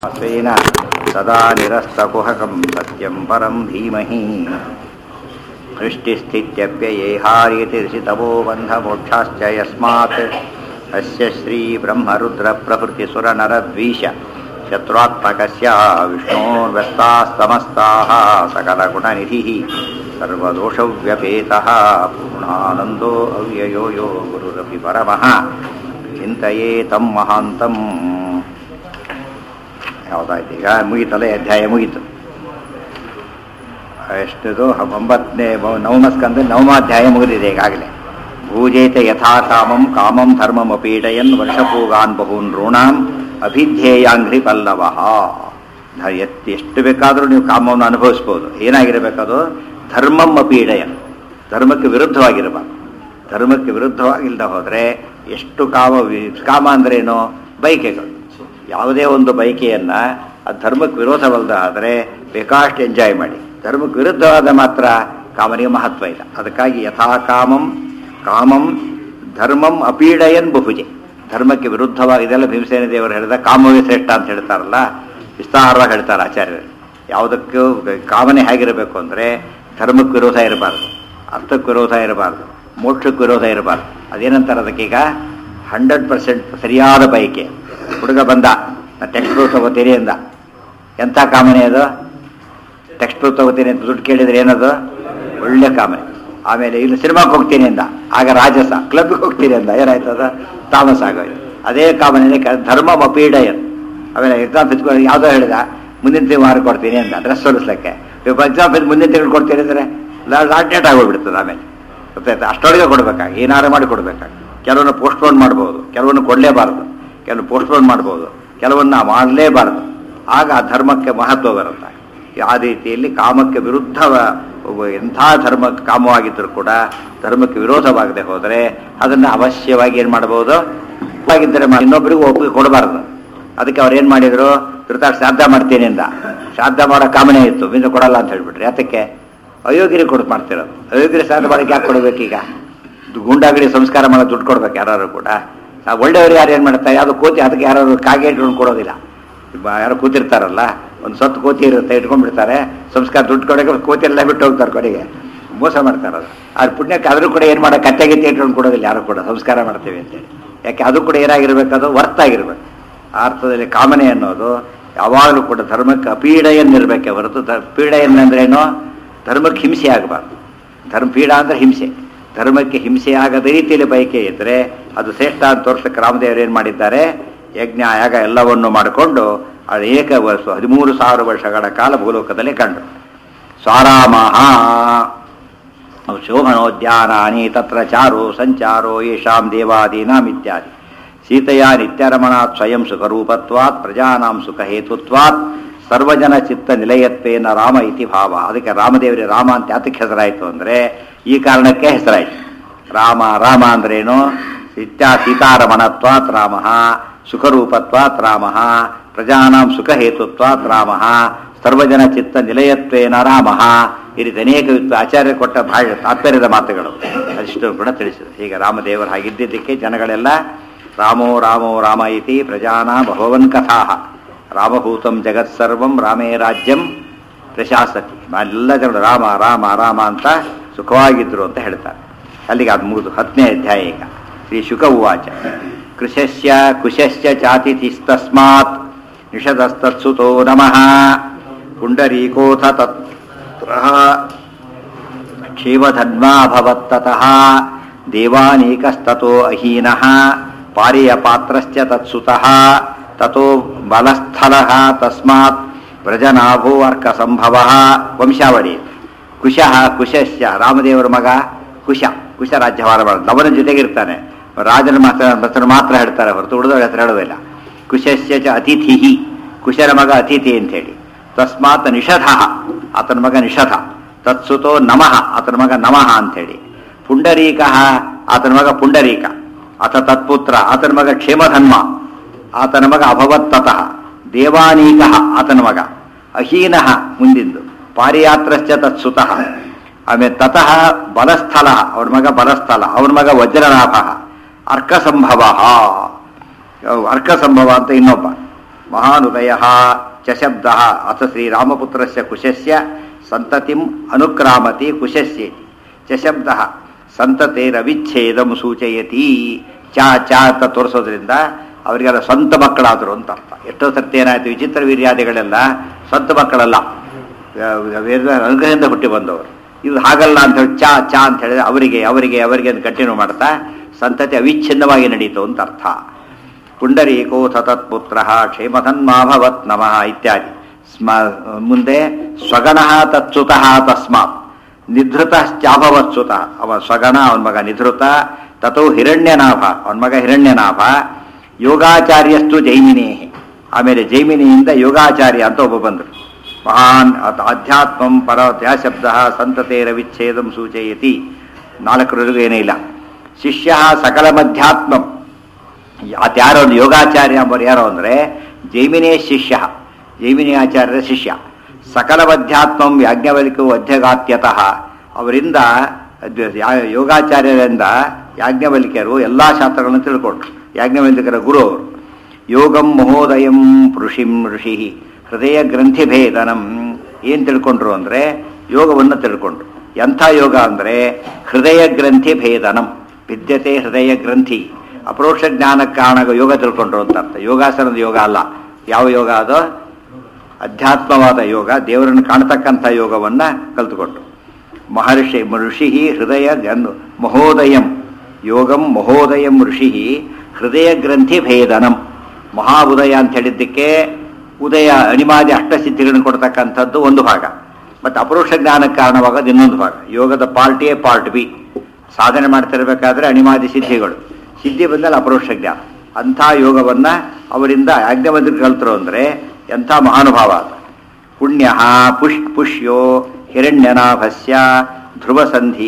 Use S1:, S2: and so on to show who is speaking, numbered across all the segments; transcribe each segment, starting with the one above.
S1: स्वेन सदा निरस्तकुहकं सत्यं परं धीमहि सृष्टिस्थित्यप्ययेहार्यतिर्षितवो बन्धमोक्षाश्च यस्मात् अस्य श्रीब्रह्मरुद्रप्रभृतिसुरनरद्वीष शत्रुत्मकस्य विष्णोर्व्यस्तास्तमस्ताः सकलगुणनिधिः सर्वदोषव्यपेतः पूर्णानन्दो अव्ययो यो गुरुरपि परमः ಚಿಂತೆಯೇ ತಮ್ಮ ಮಹಾಂತಂ ಯಾವುದಾಯ್ತು ಈಗ ಮುಗೀತಲ್ಲ ಈ ಅಧ್ಯಾಯ ಮುಗೀತು ಎಷ್ಟದು ಒಂಬತ್ತನೇ ನವಮ ಸ್ಕಂದ ನವಮಾಧ್ಯಾಯ ಮುಗಿದಿದೆ ಈಗಾಗಲೇ ಭೂಜೇತ ಯಥಾ ಕಾಮಂ ಕಾಮಂ ಧರ್ಮಂ ಅಪೀಡಯನ್ ವರ್ಷಪೂಗಾನ್ ಬಹೂನ್ ಋಣಾಂ ಅಭಿಧ್ಯೇಯಾಂಘ್ರಿ ಪಲ್ಲವ ಎಷ್ಟು ಬೇಕಾದರೂ ನೀವು ಕಾಮವನ್ನು ಅನುಭವಿಸ್ಬೋದು ಏನಾಗಿರಬೇಕದು ಧರ್ಮಂ ಅಪೀಡಯನ್ ಧರ್ಮಕ್ಕೆ ವಿರುದ್ಧವಾಗಿರಬಾರ್ದು ಧರ್ಮಕ್ಕೆ ವಿರುದ್ಧವಾಗಿಲ್ಲದೆ ಹೋದರೆ ಎಷ್ಟು ಕಾಮ ವಿ- ಕಾಮ ಅಂದ್ರೇನು ಬೈಕೆಗಳು ಯಾವುದೇ ಒಂದು ಬೈಕೆಯನ್ನು ಅದು ಧರ್ಮಕ್ಕೆ ವಿರೋಧವಲ್ಲದ ಆದರೆ ಬೇಕಾಷ್ಟು ಎಂಜಾಯ್ ಮಾಡಿ ಧರ್ಮಕ್ಕೆ ವಿರುದ್ಧವಾದ ಮಾತ್ರ ಕಾಮನಿಗೆ ಮಹತ್ವ ಇಲ್ಲ ಅದಕ್ಕಾಗಿ ಯಥಾ ಕಾಮಂ ಕಾಮಂ ಧರ್ಮಂ ಅಪೀಡಯನ್ ಬಹುಜೆ ಧರ್ಮಕ್ಕೆ ವಿರುದ್ಧವಾಗಿ ಇದೆಲ್ಲ ಭೀಮಸೇನ ದೇವರು ಹೇಳಿದ ಕಾಮವೇ ಶ್ರೇಷ್ಠ ಅಂತ ಹೇಳ್ತಾರಲ್ಲ ವಿಸ್ತಾರವಾಗಿ ಹೇಳ್ತಾರೆ ಆಚಾರ್ಯರು ಯಾವುದಕ್ಕೂ ಕಾಮನೆ ಹೇಗಿರಬೇಕು ಅಂದರೆ ಧರ್ಮಕ್ಕೆ ವಿರೋಧ ಇರಬಾರ್ದು ಅರ್ಥಕ್ಕೆ ವಿರೋಧ ಇರಬಾರ್ದು ಮೋಕ್ಷಕ್ಕೆ ವಿರೋಧ ಇರಬಾರ್ದು ಅದೇನಂತಾರೆ ಅದಕ್ಕೀಗ ಹಂಡ್ರೆಡ್ ಪರ್ಸೆಂಟ್ ಸರಿಯಾದ ಬಯಕೆ ಹುಡುಗ ಬಂದ ನಾ ಟೆಕ್ಸ್ಟ್ ಬುಕ್ ತಗೋತೀನಿ ಅಂದ ಎಂಥ ಕಾಮನೆ ಅದು ಟೆಕ್ಸ್ಟ್ ಬುಕ್ ತಗೋತೀನಿ ಅಂತ ದುಡ್ಡು ಕೇಳಿದ್ರೆ ಏನದು ಒಳ್ಳೆ ಕಾಮನೆ ಆಮೇಲೆ ಇಲ್ಲಿ ಸಿನಿಮಾಕ್ಕೆ ಹೋಗ್ತೀನಿ ಅಂದ ಆಗ ರಾಜಸ ಕ್ಲಬ್ಗೆ ಹೋಗ್ತೀನಿ ಅಂದ ಏನಾಯ್ತದ ತಾಮಸ ಆಗೋಯ್ತು ಅದೇ ಕಾಮನೆ ಧರ್ಮ ಅಪೀಡಯನ್ ಆಮೇಲೆ ಎಕ್ಸಾಮ್ ಫಿತ್ಕೊಂಡು ಯಾವುದೋ ಹೇಳಿದ ಮುಂದಿನ ತಿಂಗಳು ಮಾರು ಕೊಡ್ತೀನಿ ಅಂದ ಡ್ರೆಸ್ ಹೊಲಿಸ್ಲಿಕ್ಕೆ ಎಕ್ಸಾಮ್ ಫಿತ್ ಮುಂದಿನ ತಿಂಗಳು ಕೊಡ್ತೀನಿ ಅಂದರೆ ಲಾಟೇಟ್ ಆಗೋಗ್ಬಿಡ್ತದೆ ಆಮೇಲೆ ಗೊತ್ತಾಯ್ತಾ ಅಷ್ಟೊಳಗೆ ಕೊಡ್ಬೇಕಾಗಿ ಏನಾರು ಮಾಡಿ ಕೊಡ್ಬೇಕಾಗಿ ಕೆಲವನ್ನ ಪೋಸ್ಟ್ಪೋನ್ ಮಾಡ್ಬೋದು ಕೆಲವನ್ನು ಕೊಡಲೇಬಾರ್ದು ಕೆಲವು ಪೋಸ್ಟ್ಪೋನ್ ಮಾಡ್ಬೋದು ಕೆಲವನ್ನ ಮಾಡಲೇಬಾರ್ದು ಆಗ ಆ ಧರ್ಮಕ್ಕೆ ಮಹತ್ವ ಬರುತ್ತೆ ಆ ರೀತಿಯಲ್ಲಿ ಕಾಮಕ್ಕೆ ವಿರುದ್ಧ ಎಂಥ ಧರ್ಮ ಕಾಮವಾಗಿದ್ದರೂ ಕೂಡ ಧರ್ಮಕ್ಕೆ ವಿರೋಧವಾಗದೆ ಹೋದರೆ ಅದನ್ನು ಅವಶ್ಯವಾಗಿ ಏನು ಮಾಡಬಹುದು ಆಗಿದ್ದರೆ ಮಾ- ಇನ್ನೊಬ್ಬರಿಗೂ ಒಪ್ಪಿಗೆ ಕೊಡಬಾರ್ದು ಅದಕ್ಕೆ ಅವ್ರು ಏನು ಮಾಡಿದ್ರು ಧೃತಾರ್ ಶ್ರಾದ್ದ ಮಾಡ್ತೀನಿ ಅಂದ ಶ್ರಾದ್ದ ಮಾಡೋ ಕಾಮನೆ ಇತ್ತು ಬಿಂದು ಕೊಡಲ್ಲ ಅಂತ ಹೇಳ್ಬಿಟ್ರಿ ಯಾತಕ್ಕೆ ಅಯೋಗ್ಯರಿಗೆ ಕೊಡು ಮಾಡ್ತಿರೋದು ಅಯೋಗ್ಯರಿಗೆ ಶ್ರಾದ್ದ ಮಾಡಕ್ಕೆ ಯಾಕೆ ಕೊಡಬೇಕೀಗ ಗುಂಡಾಗಡಿ ಸಂಸ್ಕಾರ ಮಾಡೋ ದುಡ್ಡು ಕೊಡ್ಬೇಕು ಯಾರು ಕೂಡ ಆ ಒಳ್ಳೆಯವರು ಯಾರು ಏನು ಮಾಡ್ತಾರೆ ಯಾವುದು ಕೋತಿ ಅದಕ್ಕೆ ಯಾರು ಕಾಗೆ ಇಟ್ಕೊಂಡು ಕೊಡೋದಿಲ್ಲ ಬ- ಯಾರು ಕೂತಿರ್ತಾರಲ್ಲ ಒಂದು ಸತ್ತು ಕೋತಿ ಇರುತ್ತೆ ಇಟ್ಕೊಂಡ್ಬಿಡ್ತಾರೆ ಸಂಸ್ಕಾರ ದುಡ್ಡು ಕೊಡೋಕೆ ಕೋತಿ ಎಲ್ಲ ಬಿಟ್ಟು ಹೋಗ್ತಾರೆ ಕೊನೆಗೆ ಮೋಸ ಮಾಡ್ತಾರೆ ಅದು ಆದ್ರೆ ಪುಣ್ಯಕ್ಕೆ ಆದರೂ ಕೂಡ ಏನು ಮಾಡೋ ಕತ್ತೆ ಗಿತ್ತೆ ಇಟ್ಕೊಂಡು ಕೊಡೋದಿಲ್ಲ ಯಾರು ಕೂಡ ಸಂಸ್ಕಾರ ಮಾಡ್ತೀವಿ ಅಂತೇಳಿ ಯಾಕೆ ಅದು ಕೂಡ ಏನಾಗಿರ್ಬೇಕು ಅದು ವರ್ತ್ ಆಗಿರ್ಬೇಕು ಆ ಅರ್ಥದಲ್ಲಿ ಕಾಮನೆ ಅನ್ನೋದು ಯಾವಾಗಲೂ ಕೂಡ ಧರ್ಮಕ್ಕೆ ಅಪೀಡೆಯನ್ನಿರಬೇಕೆ ಹೊರತು ಧ- ಪೀಡೆಯನ್ ಅಂದ್ರೇನು ಧರ್ಮಕ್ಕೆ ಹಿಂಸೆ ಆಗಬಾರ್ದು ಧರ್ಮ ಪೀಡ ಅಂದ್ರೆ ಹಿಂಸೆ ಧರ್ಮಕ್ಕೆ ಹಿಂಸೆ ಆಗದ ರೀತಿಯಲ್ಲಿ ಬಯಕೆ ಇದ್ದರೆ ಅದು ಶ್ರೇಷ್ಠ ಅಂತ ತೋರ್ಸಕ್ಕೆ ರಾಮದೇವರು ಏನು ಮಾಡಿದ್ದಾರೆ ಯಜ್ಞ ಯಾಗ ಎಲ್ಲವನ್ನು ಮಾಡಿಕೊಂಡು ಅನೇಕ ವರ್ಷ ಹದಿಮೂರು ಸಾವಿರ ವರ್ಷಗಳ ಕಾಲ ಭೂಲೋಕದಲ್ಲಿ ಕಂಡು ಸ್ವಾರಾಮಹ ಶೋಭನೋದ್ಯಾನಾನಿ ತತ್ರ ಚಾರೋ ಸಂಚಾರೋ ಯೇಷಾಂ ದೇವಾದೀನಾಂ ಇತ್ಯಾದಿ ಸೀತೆಯ ನಿತ್ಯರಮಣಾತ್ ಸ್ವಯಂ ಸುಖರೂಪತ್ವಾತ್ ಪ್ರಜಾನಾಂ ಸುಖಹೇತುತ್ವಾತ್ ಸರ್ವಜನ ಚಿತ್ತ ನಿಲಯತ್ವೇನ ರಾಮ ಇತಿ ಭಾವ ಅದಕ್ಕೆ ರಾಮದೇವರಿಗೆ ರಾಮ ಅಂತ ಯಾತಕ್ಕೆ ಹೆಸರಾಯಿತು ಅಂದರೆ ಈ ಕಾರಣಕ್ಕೆ ಹೆಸರಾಯಿತು ರಾಮ ರಾಮ ಅಂದ್ರೇನು ನಿತ್ಯ ಸೀತಾರಮಣತ್ವಾತ್ ರಾಮ ಸುಖರೂಪತ್ವಾತ್ ರಾಮ ಪ್ರಜಾನಾಂ ಸುಖಹೇತುತ್ವಾತ್ ರಾಮ ಸರ್ವಜನ ಚಿತ್ತ ನಿಲಯತ್ವೇನ ರಾಮ ಈ ರೀತಿ ಅನೇಕ ವಿದ್ವ- ಆಚಾರ್ಯ ಕೊಟ್ಟ ಭಾಷೆ ತಾತ್ಪರ್ಯದ ಮಾತುಗಳು ಅದಿಷ್ಟು ಕೂಡ ತಿಳಿಸಿದೆ ಹೀಗೆ ರಾಮದೇವರು ಹಾಗಿದ್ದಿದ್ದಕ್ಕೆ ಜನಗಳೆಲ್ಲ ರಾಮೋ ರಾಮೋ ರಾಮ ಇತಿ ಪ್ರಜಾನಾ ಭಗವನ್ ಕಥಾ ರಾಮಭೂತಂ ಜಗತ್ಸರ್ವಂ ರಾಮೇ ರಾಜ್ಯಂ ಪ್ರಶಾಸತಿ ಎಲ್ಲ ಜನರು ರಾಮ ರಾಮ ರಾಮ ಅಂತ ಸುಖವಾಗಿದ್ರು ಅಂತ ಹೇಳ್ತಾರೆ ಅಲ್ಲಿಗೆ ಅದು ಮುಗಿದು ಹತ್ತನೇ ಅಧ್ಯಾಯ ಈಗ ಶ್ರೀ ಶುಕ ಉವಾಚ ಕೃಶಸ್ಯ ಕುಶಸ್ಯ ಚಾತಿಥಿಸ್ತಸ್ಮಾತ್ ನಿಷದಸ್ತತ್ಸುತೋ ನಮಃ ಪುಂಡರೀಕೋಥ ತತ್ರಃ ಕ್ಷೇಮಧನ್ವಾಭವತ್ತತಃ ದೇವಾನೀಕಸ್ತತೋ ಅಹೀನಃ ಪಾರ್ಯಪಾತ್ರಶ್ಚ ತತ್ಸುತಃ ತತೋ ಬಲಸ್ಥಲಃ ತಸ್ಮಾತ್ ವ್ರಜನಾಭೋ ಅರ್ಕಸಂಭವಃ ವಂಶಾವಳಿ ಕುಶಃ ಕುಶಸ್ಯ ರಾಮದೇವರ ಮಗ ಕುಶ ಕುಶ ರಾಜ್ಯಭಾರ ಮಾಡೋದು ಅವನ ಜೊತೆಗಿರ್ತಾನೆ ರಾಜನ ಮಾತ್ರ ಹೆಸರು ಮಾತ್ರ ಹೇಳ್ತಾರೆ ಹೊರತು ಉಳಿದವ್ರ ಹೆಸರು ಹೇಳೋದಿಲ್ಲ ಕುಶಸ್ಯ ಚ ಅತಿಥಿ ಕುಶನ ಮಗ ಅತಿಥಿ ಅಂತ ಹೇಳಿ ತಸ್ಮಾತ್ ನಿಷಧ ಆತನ ಮಗ ನಿಷಧ ತತ್ಸುತೋ ನಮಃ ಆತನ ಮಗ ನಮಃ ಅಂಥೇಳಿ ಪುಂಡರೀಕ ಆತನ ಮಗ ಪುಂಡರೀಕ ಅಥ ತತ್ಪುತ್ರ ಆತನ ಮಗ ಕ್ಷೇಮಧನ್ಮ ಆತನ ಮಗ ಅಭವತ್ತತಃ ದೇವಾನೀಕ ಆತನ ಮಗ ಅಹೀನಃ ಮುಂದಿಂದು ಪಾರಿಯಾತ್ರಶ್ಚ ತತ್ಸುತಃ ಆಮೇಲೆ ತತಃ ಬಲಸ್ಥಲ ಅವನ ಮಗ ಬಲಸ್ಥಲ ಅವನ ಮಗ ವಜ್ರನಾಭ ಅರ್ಕಸಂಭವ ಅರ್ಕಸಂಭವ ಅಂತ ಇನ್ನೊಬ್ಬ ಮಹಾನುದಯ ಚ ಶಬ್ದ ಅಥ ಶ್ರೀರಾಮಪುತ್ರಸ್ಯ ಕುಶಸ್ಯ ಸಂತತಿಂ ಅನುಕ್ರಾಮತಿ ಕುಶಸ್ಯೇತಿ ಚ ಶಬ್ದ ಸಂತತೇರವಿಚ್ಛೇದಂ ಸೂಚಯತಿ ಚಾ ಚಾ ಅಂತ ತೋರಿಸೋದ್ರಿಂದ ಅವರಿಗೆಲ್ಲ ಸ್ವಂತ ಮಕ್ಕಳಾದರು ಅಂತ ಅರ್ಥ ಎಷ್ಟೋ ಸರ್ತಿ ಏನಾಯ್ತು ವಿಚಿತ್ರ ವೀರ್ಯಾದಿಗಳೆಲ್ಲ ಸ್ವಂತ ಮಕ್ಕಳಲ್ಲ ವೇದ ಅನುಗ್ರಹದಿಂದ ಹುಟ್ಟಿ ಬಂದವರು ಇದು ಹಾಗಲ್ಲ ಅಂತ ಹೇಳಿ ಚಾ ಚಾ ಅಂತ ಹೇಳಿದ್ರೆ ಅವರಿಗೆ ಅವರಿಗೆ ಅವರಿಗೆ ಅಂತ ಕಂಟಿನ್ಯೂ ಮಾಡ್ತಾ ಸಂತತಿ ಅವಿಚ್ಛಿನ್ನವಾಗಿ ನಡೀತು ಅಂತ ಅರ್ಥ ಪುಂಡರೀಕೋ ಸತತ್ಪುತ್ರ ಕ್ಷೇಮಧನ್ಮಾಭವತ್ ನಮಃ ಇತ್ಯಾದಿ ಸ್ಮ ಮುಂದೆ ಸ್ವಗಣಃ ತತ್ಸುತಃ ತಸ್ಮಾತ್ ನಿಧೃತಶ್ಚಾಭವತ್ಸುತ ಅವ ಸ್ವಗಣ ಅವನ ಮಗ ನಿಧೃತ ತಥೋ ಹಿರಣ್ಯನಾಭ ಅವನ ಮಗ ಹಿರಣ್ಯನಾಭ ಯೋಗಾಚಾರ್ಯಸ್ತು ಜೈಮಿನೇ ಆಮೇಲೆ ಜೈಮಿನಿಯಿಂದ ಯೋಗಾಚಾರ್ಯ ಅಂತ ಒಬ್ಬ ಬಂದರು ಮಹಾನ್ ಅಥ ಅಧ್ಯಾತ್ಮಂ ಪರತ್ಯ ಶಬ್ದ ಸಂತತೇರ ವಿಚ್ಛೇದಂ ಸೂಚಯತಿ ನಾಲ್ಕರವರೆಗೂ ಏನೇ ಇಲ್ಲ ಶಿಷ್ಯ ಸಕಲ ಮಧ್ಯಾತ್ಮಂ ಅದ್ಯಾರೋ ಒಂದು ಯೋಗಾಚಾರ್ಯ ಎಂಬರು ಯಾರೋ ಅಂದರೆ ಜೈಮಿನೇ ಶಿಷ್ಯ ಜೈಮಿನಿ ಆಚಾರ್ಯರ ಶಿಷ್ಯ ಸಕಲ ಮಧ್ಯಾತ್ಮಂ ಯಾಜ್ಞವಲ್ಕ್ಯವು ಅಧ್ಯಗಾತ್ಯತಃ ಅವರಿಂದ ಅದ್- ಯಾ- ಯೋಗಾಚಾರ್ಯರಿಂದ ಯಾಜ್ಞವಲ್ಕ್ಯರು ಎಲ್ಲ ಶಾಸ್ತ್ರಗಳನ್ನು ತಿಳ್ಕೊಂಡ್ರು ಯಾಜ್ಞವಲ್ಕ್ಯರ ಗುರು ಅವರು ಯೋಗಂ ಮಹೋದಯಂ ಋಷಿಂ ಋಷಿ ಹೃದಯ ಗ್ರಂಥಿ ಭೇದನಂ ಏನು ತಿಳ್ಕೊಂಡ್ರು ಅಂದರೆ ಯೋಗವನ್ನು ತಿಳ್ಕೊಂಡ್ರು ಎಂಥ ಯೋಗ ಅಂದರೆ ಹೃದಯ ಗ್ರಂಥಿ ಭೇದನಂ ವಿದ್ಯತೆ ಹೃದಯ ಗ್ರಂಥಿ ಅಪರೋಕ್ಷ ಜ್ಞಾನಕ್ಕೆ ಕಾರಣ ಯೋಗ ತಿಳ್ಕೊಂಡ್ರು ಅಂತ ಅರ್ಥ ಯೋಗಾಸನದ ಯೋಗ ಅಲ್ಲ ಯಾವ ಯೋಗ ಅದು ಅಧ್ಯಾತ್ಮವಾದ ಯೋಗ ದೇವರನ್ನು ಕಾಣ್ತಕ್ಕಂಥ ಯೋಗವನ್ನು ಕಲ್ತುಕೊಂಡ್ರು ಮಹರ್ಷಿ ಋಷಿ ಹೃದಯ ಗನ್ ಮಹೋದಯಂ ಯೋಗಂ ಮಹೋದಯಂ ಋಷಿ ಹೃದಯ ಗ್ರಂಥಿ ಭೇದನಂ ಮಹಾ ಉದಯ ಅಂತ ಹೇಳಿದ್ದಕ್ಕೆ ಉದಯ ಅಣಿಮಾದಿ ಅಷ್ಟಸಿದ್ಧಿಗಳನ್ನು ಕೊಡ್ತಕ್ಕಂಥದ್ದು ಒಂದು ಭಾಗ ಮತ್ತು ಅಪರೋಕ್ಷ ಜ್ಞಾನಕ್ಕೆ ಕಾರಣವಾಗೋದು ಇನ್ನೊಂದು ಭಾಗ ಯೋಗದ ಪಾರ್ಟ್ ಎ ಪಾರ್ಟ್ ಬಿ ಸಾಧನೆ ಮಾಡ್ತಿರ್ಬೇಕಾದ್ರೆ ಅಣಿಮಾದಿ ಸಿದ್ಧಿಗಳು ಸಿದ್ಧಿ ಬಂದಲ್ಲಿ ಅಪರೋಕ್ಷ ಜ್ಞಾನ ಅಂಥ ಯೋಗವನ್ನು ಅವರಿಂದ ಯಾಜ್ಞವಂತರು ಕಲ್ತರು ಅಂದರೆ ಎಂಥ ಮಹಾನುಭಾವ ಅದು ಪುಣ್ಯ ಪುಷ್ ಪುಷ್ಯೋ ಹಿರಣ್ಯನಾಭಸ್ಯ ಧ್ರುವಸಂಧಿ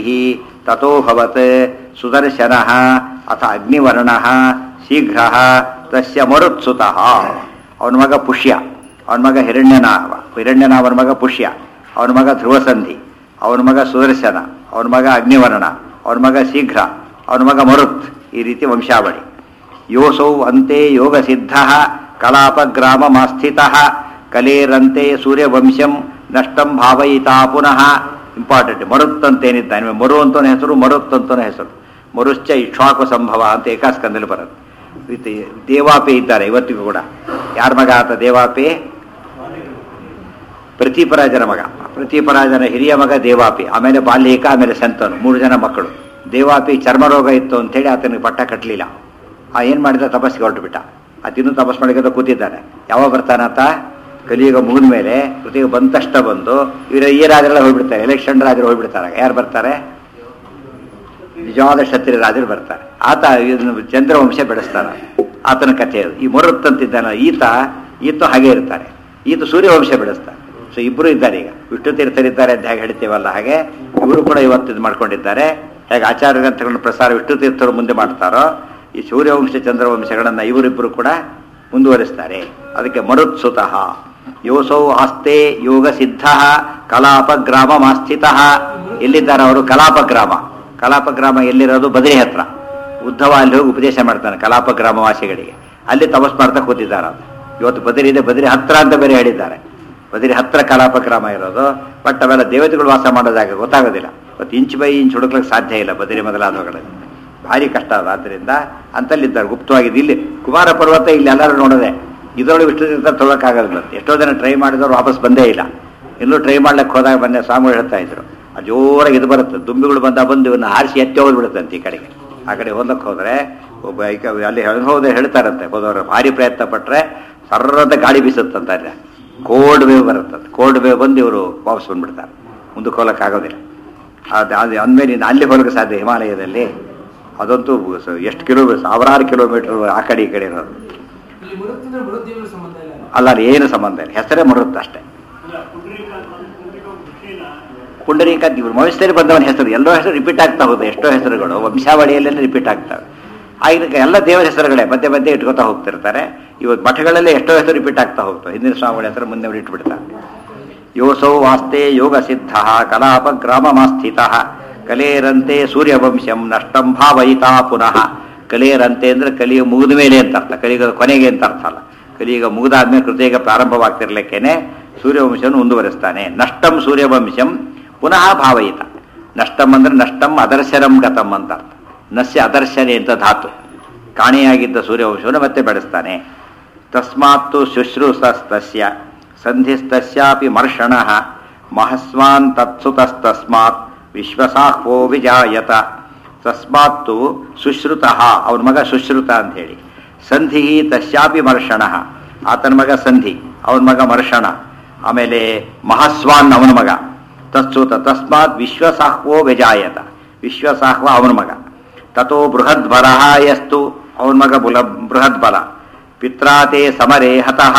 S1: ತಥೋಭವತ್ ಸುದರ್ಶನ ಅಥ ಅಗ್ನಿವರ್ಣ ಶೀಘ್ರ ತಸ್ಯ ಮರುತ್ಸುತಃ ಅವನ ಮಗ ಪುಷ್ಯ ಅವನ ಮಗ ಹಿರಣ್ಯನಾಭ ಹಿರಣ್ಯನಾಭನ ಮಗ ಪುಷ್ಯ ಅವನ ಮಗ ಧ್ರುವಸಂಧಿ ಅವನ ಮಗ ಸುದರ್ಶನ ಅವನ ಮಗ ಅಗ್ನಿವರ್ಣ ಅವನ ಮಗ ಶೀಘ್ರ ಅವನ ಮಗ ಮರುತ್ ಈ ರೀತಿ ವಂಶಾವಳಿ ಯೋಸೌ ಅಂತೆ ಯೋಗ ಸಿದ್ಧ ಕಲಾಪಗ್ರಾಮಮಾಸ್ಥಿತ ಕಲೇರಂತೆ ಸೂರ್ಯವಂಶಂ ನಷ್ಟಂ ಭಾವಯಿತಾ ಪುನಃ ಇಂಪಾರ್ಟೆಂಟ್ ಮರುತ್ ಅಂತ ಏನಿದ್ದಾನೆ ಮರು ಅಂತನ ಹೆಸರು ಮರುತ್ ಅಂತನ ಹೆಸರು ಮರುಶ್ಚ ಇಕ್ಷ್ವಾಕು ಸಂಭವ ಅಂತ ಏಕಾಸ್ಕಂದಲ್ಲಿ ಬರುತ್ತೆ ವಿತ್ ದೇವಾಪಿ ಇದ್ದಾರೆ ಇವತ್ತಿಗೂ ಕೂಡ ಯಾರ ಮಗ ಆತ ದೇವಾಪಿ ಪ್ರತಿಪರಾಜನ ಮಗ ಪ್ರತಿಪರಾಜನ ಹಿರಿಯ ಮಗ ದೇವಾಪಿ ಆಮೇಲೆ ಬಾಲ್ಯೇಕ ಆಮೇಲೆ ಸಂತನು ಮೂರು ಜನ ಮಕ್ಕಳು ದೇವಾಪಿ ಚರ್ಮರೋಗ ಇತ್ತು ಅಂತೇಳಿ ಆತನಿಗೆ ಪಟ್ಟ ಕಟ್ಟಲಿಲ್ಲ ಆ ಏನು ಮಾಡಿದ ತಪಸ್ಸಿಗೆ ಹೊರಟು ಬಿಟ್ಟ ಆತ ಇನ್ನೂ ತಪಸ್ ಮಾಡಿಕೊಂಡು ಕೂತಿದ್ದಾನೆ ಯಾವಾಗ ಬರ್ತಾನಾತ ಕಲಿಯುಗ ಮುಗಿದ ಮೇಲೆ ಕೃತಿಗೆ ಬಂದ ತಕ್ಷಣ ಬಂದು ಇವರು ಈ ರಾಜರೆಲ್ಲ ಹೋಗ್ಬಿಡ್ತಾರೆ ಎಲೆಕ್ಷನ್ ರಾಜರು ಹೋಗ್ಬಿಡ್ತಾರೆ ಯಾರು ಬರ್ತಾರೆ ನಿಜವಾದ ಕ್ಷತ್ರಿಯ ರಾಜರು ಬರ್ತಾರೆ ಆತ ಇದನ್ನು ಚಂದ್ರವಂಶ ಬೆಳೆಸ್ತಾನೆ ಆತನ ಕಥೆ ಅದು ಈ ಮರುತ್ತಂತಿದ್ದಾನ ಈತ ಈತ ಹಾಗೆ ಇರ್ತಾರೆ ಈತ ಸೂರ್ಯವಂಶ ಬೆಳೆಸ್ತಾನೆ ಸೊ ಇಬ್ಬರು ಇದ್ದಾರೆ ಈಗ ವಿಷ್ಣು ತೀರ್ಥರಿದ್ದಾರೆ ಅಂತ ಹೇಗೆ ಹೇಳ್ತೀವಲ್ಲ ಹಾಗೆ ಇವರು ಕೂಡ ಇವತ್ತು ಇದು ಮಾಡ್ಕೊಂಡಿದ್ದಾರೆ ಹೇಗೆ ಆಚಾರ್ಯ ಗ್ರಂಥಗಳನ್ನು ಪ್ರಸಾರ ವಿಷ್ಣು ತೀರ್ಥರು ಮುಂದೆ ಮಾಡ್ತಾರೋ ಈ ಸೂರ್ಯವಂಶ ಚಂದ್ರವಂಶಗಳನ್ನು ಇವರಿಬ್ಬರು ಕೂಡ ಮುಂದುವರಿಸ್ತಾರೆ ಅದಕ್ಕೆ ಮರುತ್ಸುತಃ ಯೋಸೌ ಆಸ್ತೆ ಯೋಗ ಸಿದ್ಧ ಕಲಾಪ ಗ್ರಾಮ ಮಾಸ್ಥಿತ ಎಲ್ಲಿದ್ದಾರೆ ಅವರು ಕಲಾಪ ಗ್ರಾಮ ಕಲಾಪ ಗ್ರಾಮ ಎಲ್ಲಿರೋದು ಬದರಿ ಹತ್ರ ಉದ್ಧವ ಅಲ್ಲಿ ಹೋಗಿ ಉಪದೇಶ ಮಾಡ್ತಾನೆ ಕಲಾಪ ಗ್ರಾಮವಾಸಿಗಳಿಗೆ ಅಲ್ಲಿ ತಪಸ್ ಮಾಡ್ತಾ ಕೂತಿದ್ದಾರೆ ಅದು ಇವತ್ತು ಬದರಿ ಇದೆ ಬದರಿ ಹತ್ರ ಅಂತ ಬೇರೆ ಹೇಳಿದ್ದಾರೆ ಬದರಿ ಹತ್ರ ಕಲಾಪ ಗ್ರಾಮ ಇರೋದು ಬಟ್ ಅವೆಲ್ಲ ದೇವತೆಗಳು ವಾಸ ಮಾಡೋದಾಗ ಗೊತ್ತಾಗೋದಿಲ್ಲ ಇವತ್ತು ಇಂಚ್ ಬೈ ಇಂಚ್ ಹುಡುಕ್ಲಿಕ್ಕೆ ಸಾಧ್ಯ ಇಲ್ಲ ಬದರಿ ಮೊದಲಾದವುಗಳಲ್ಲಿ ಭಾರಿ ಕಷ್ಟ ಅದು ಆದ್ದರಿಂದ ಅಂತಲ್ಲಿದ್ದಾರೆ ಗುಪ್ತವಾಗಿದ್ದು ಇಲ್ಲಿ ಕುಮಾರ ಪರ್ವತ ಇಲ್ಲಿ ಎಲ್ಲರೂ ನೋಡದೆ ಇದರೊಳಗೆ ವಿಷ್ಣು ತೀರ್ಥ ತೊಳಕಾಗಲ್ಲ ಎಷ್ಟೋ ಜನ ಟ್ರೈ ಮಾಡಿದವರು ವಾಪಸ್ ಬಂದೇ ಇಲ್ಲ ಇನ್ನೂ ಟ್ರೈ ಮಾಡ್ಲಿಕ್ಕೆ ಹೋದಾಗ ಬಂದೆ ಸ್ವಾಮಿಗಳು ಹೇಳ್ತಾ ಇದ್ರು ಆ ಜೋರಾಗಿ ಇದು ಬರುತ್ತೆ ದುಂಬಿಗಳು ಬಂದ ಬಂದು ಇವನ್ನ ಹಾರಿಸಿ ಎತ್ತಿ ಹೋಗ್ಬಿಡುತ್ತಂತೆ ಈ ಕಡೆಗೆ ಆ ಕಡೆ ಹೋದಕ್ಕೆ ಹೋದ್ರೆ ಒಬ್ಬ ಈಗ ಅಲ್ಲಿ ಹೋದ್ರೆ ಹೇಳ್ತಾರಂತೆ ಹೋದವರು ಭಾರಿ ಪ್ರಯತ್ನ ಪಟ್ರೆ ಸರ್ರದ ಗಾಳಿ ಬೀಸುತ್ತಂತ ಅಲ್ಲಿ ಕೋಲ್ಡ್ ವೇವ್ ಬರುತ್ತಂತೆ ಕೋಲ್ಡ್ ವೇವ್ ಬಂದು ಇವರು ವಾಪಸ್ ಬಂದ್ಬಿಡ್ತಾರೆ ಮುಂದಕ್ಕೆ ಹೋಗಕ್ಕೆ ಆಗೋದಿಲ್ಲ ಅದು ಅದು ಅಂದಮೇಲೆ ಇನ್ನು ಅಲ್ಲಿ ಹೋಗಕ್ಕೆ ಸಾಧ್ಯ ಹಿಮಾಲಯದಲ್ಲಿ ಅದಂತೂ ಸ- ಎಷ್ಟು ಕಿಲೋಮೀಟರ್ ಸಾವಿರಾರು ಕಿಲೋಮೀಟರ್ ಆ ಕಡೆ ಈ ಕಡೆ ಇರೋದು
S2: ಇಲ್ಲಿ ಮರುತ್ತಿದ್ರೆ ಮರುದೇವರ ಸಂಬಂಧ ಇಲ್ಲ
S1: ಅಲ್ಲ ಅಲ್ಲಿ ಏನು ಸಂಬಂಧ ಇಲ್ಲ ಹೆಸರೇ ಮರುತ್ತೆ ಅಷ್ಟೇ ಪುಂಡರೀಕ ಇವ್ರು ವಂಶದಲ್ಲಿ ಬಂದವನ ಹೆಸರು ಎಲ್ಲೋ ಹೆಸರು ರಿಪೀಟ್ ಆಗ್ತಾ ಹೋಗುತ್ತೆ ಎಷ್ಟೋ ಹೆಸರುಗಳು ವಂಶಾವಳಿಯಲ್ಲೆಲ್ಲ ರಿಪೀಟ್ ಆಗ್ತವೆ ಆಗಿನ ಎಲ್ಲ ದೇವರ ಹೆಸರುಗಳೇ ಮಧ್ಯೆ ಮಧ್ಯೆ ಇಟ್ಕೊತಾ ಹೋಗ್ತಿರ್ತಾರೆ ಇವತ್ತು ಮಠಗಳಲ್ಲೇ ಎಷ್ಟೋ ಹೆಸರು ರಿಪೀಟ್ ಆಗ್ತಾ ಹೋಗ್ತವೆ ಹಿಂದಿನ ಸ್ವಾಮಿಗಳ ಹೆಸರು ಮುಂದೆ ಅವ್ರು ಇಟ್ಬಿಡ್ತಾರೆ ಯೋಸೌ ವಾಸ್ತೆ ಯೋಗ ಸಿದ್ಧ ಕಲಾಪ ಗ್ರಾಮಮಾಸ್ಥಿತ ಕಲೇರಂತೆ ಸೂರ್ಯವಂಶಂ ನಷ್ಟಂ ಭಾವಯಿತಾ ಪುನಃ ಕಲೇರಂತೆ ಅಂದ್ರೆ ಕಲಿಯ ಮುಗಿದ ಮೇಲೆ ಅಂತ ಅರ್ಥ ಕಲಿಯುಗದ ಕೊನೆಗೆ ಅಂತ ಅರ್ಥ ಅಲ್ಲ ಕಲಿಯುಗ ಮುಗಿದಾದ್ಮೇಲೆ ಕೃತಯುಗ ಪ್ರಾರಂಭವಾಗ್ತಿರ್ಲಿಕ್ಕೇನೆ ಸೂರ್ಯವಂಶವನ್ನು ಮುಂದುವರಿಸ್ತಾನೆ ನಷ್ಟಂ ಸೂರ್ಯವಂಶಂ ಪುನಃ ಭಾವಯಿತ ನಷ್ಟಂ ಅಂದ್ರೆ ನಷ್ಟಂ ಅದರ್ಶನಂ ಗತಂ ಅಂತ ಅರ್ಥ ನಸ್ಯ ಅದರ್ಶನೆ ಅಂತ ಧಾತು ಕಾಣೆಯಾಗಿದ್ದ ಸೂರ್ಯವಂಶವನ್ನು ಮತ್ತೆ ಬೆಳೆಸ್ತಾನೆ ತಸ್ಮಾತ್ತು ಶುಶ್ರೂಷಸ್ತಸ್ಯ ಸಂಧಿಸ್ತಸ್ಯಾಪಿ ಮರ್ಷಣ ಮಹಸ್ವಾನ್ ತತ್ಸುತಸ್ತಸ್ಮಾತ್ ವಿಶ್ವಸಾಹ್ವೋ ವಿಜಾಯತ ತಸ್ಮಾತ್ತು ಸುಶ್ರುತ ಅವನ ಮಗ ಸುಶ್ರುತ ಅಂತ ಹೇಳಿ ಸಂಧಿ ತಸ್ಯಾಪಿ ಮರ್ಷಣ ಆತನ ಮಗ ಸಂಧಿ ಅವನ ಮಗ ಮರ್ಷಣ ಆಮೇಲೆ ಮಹಸ್ವಾನ್ ಅವನ ಮಗ ತತ್ಸುತ ತಸ್ಮಾತ್ ವಿಶ್ವಸಾಹ್ವೋ ವಿಜಾಯತ ವಿಶ್ವಸಾಹ್ವ ಅವನ ಮಗ ತಥೋ ಬೃಹದ್ಬಲ ಯಸ್ತು ಅವನ ಮಗ ಬುಲ ಬೃಹದ್ಬಲ ಪಿತ್ರಾತೆ ಸಮರೆ ಹತಃ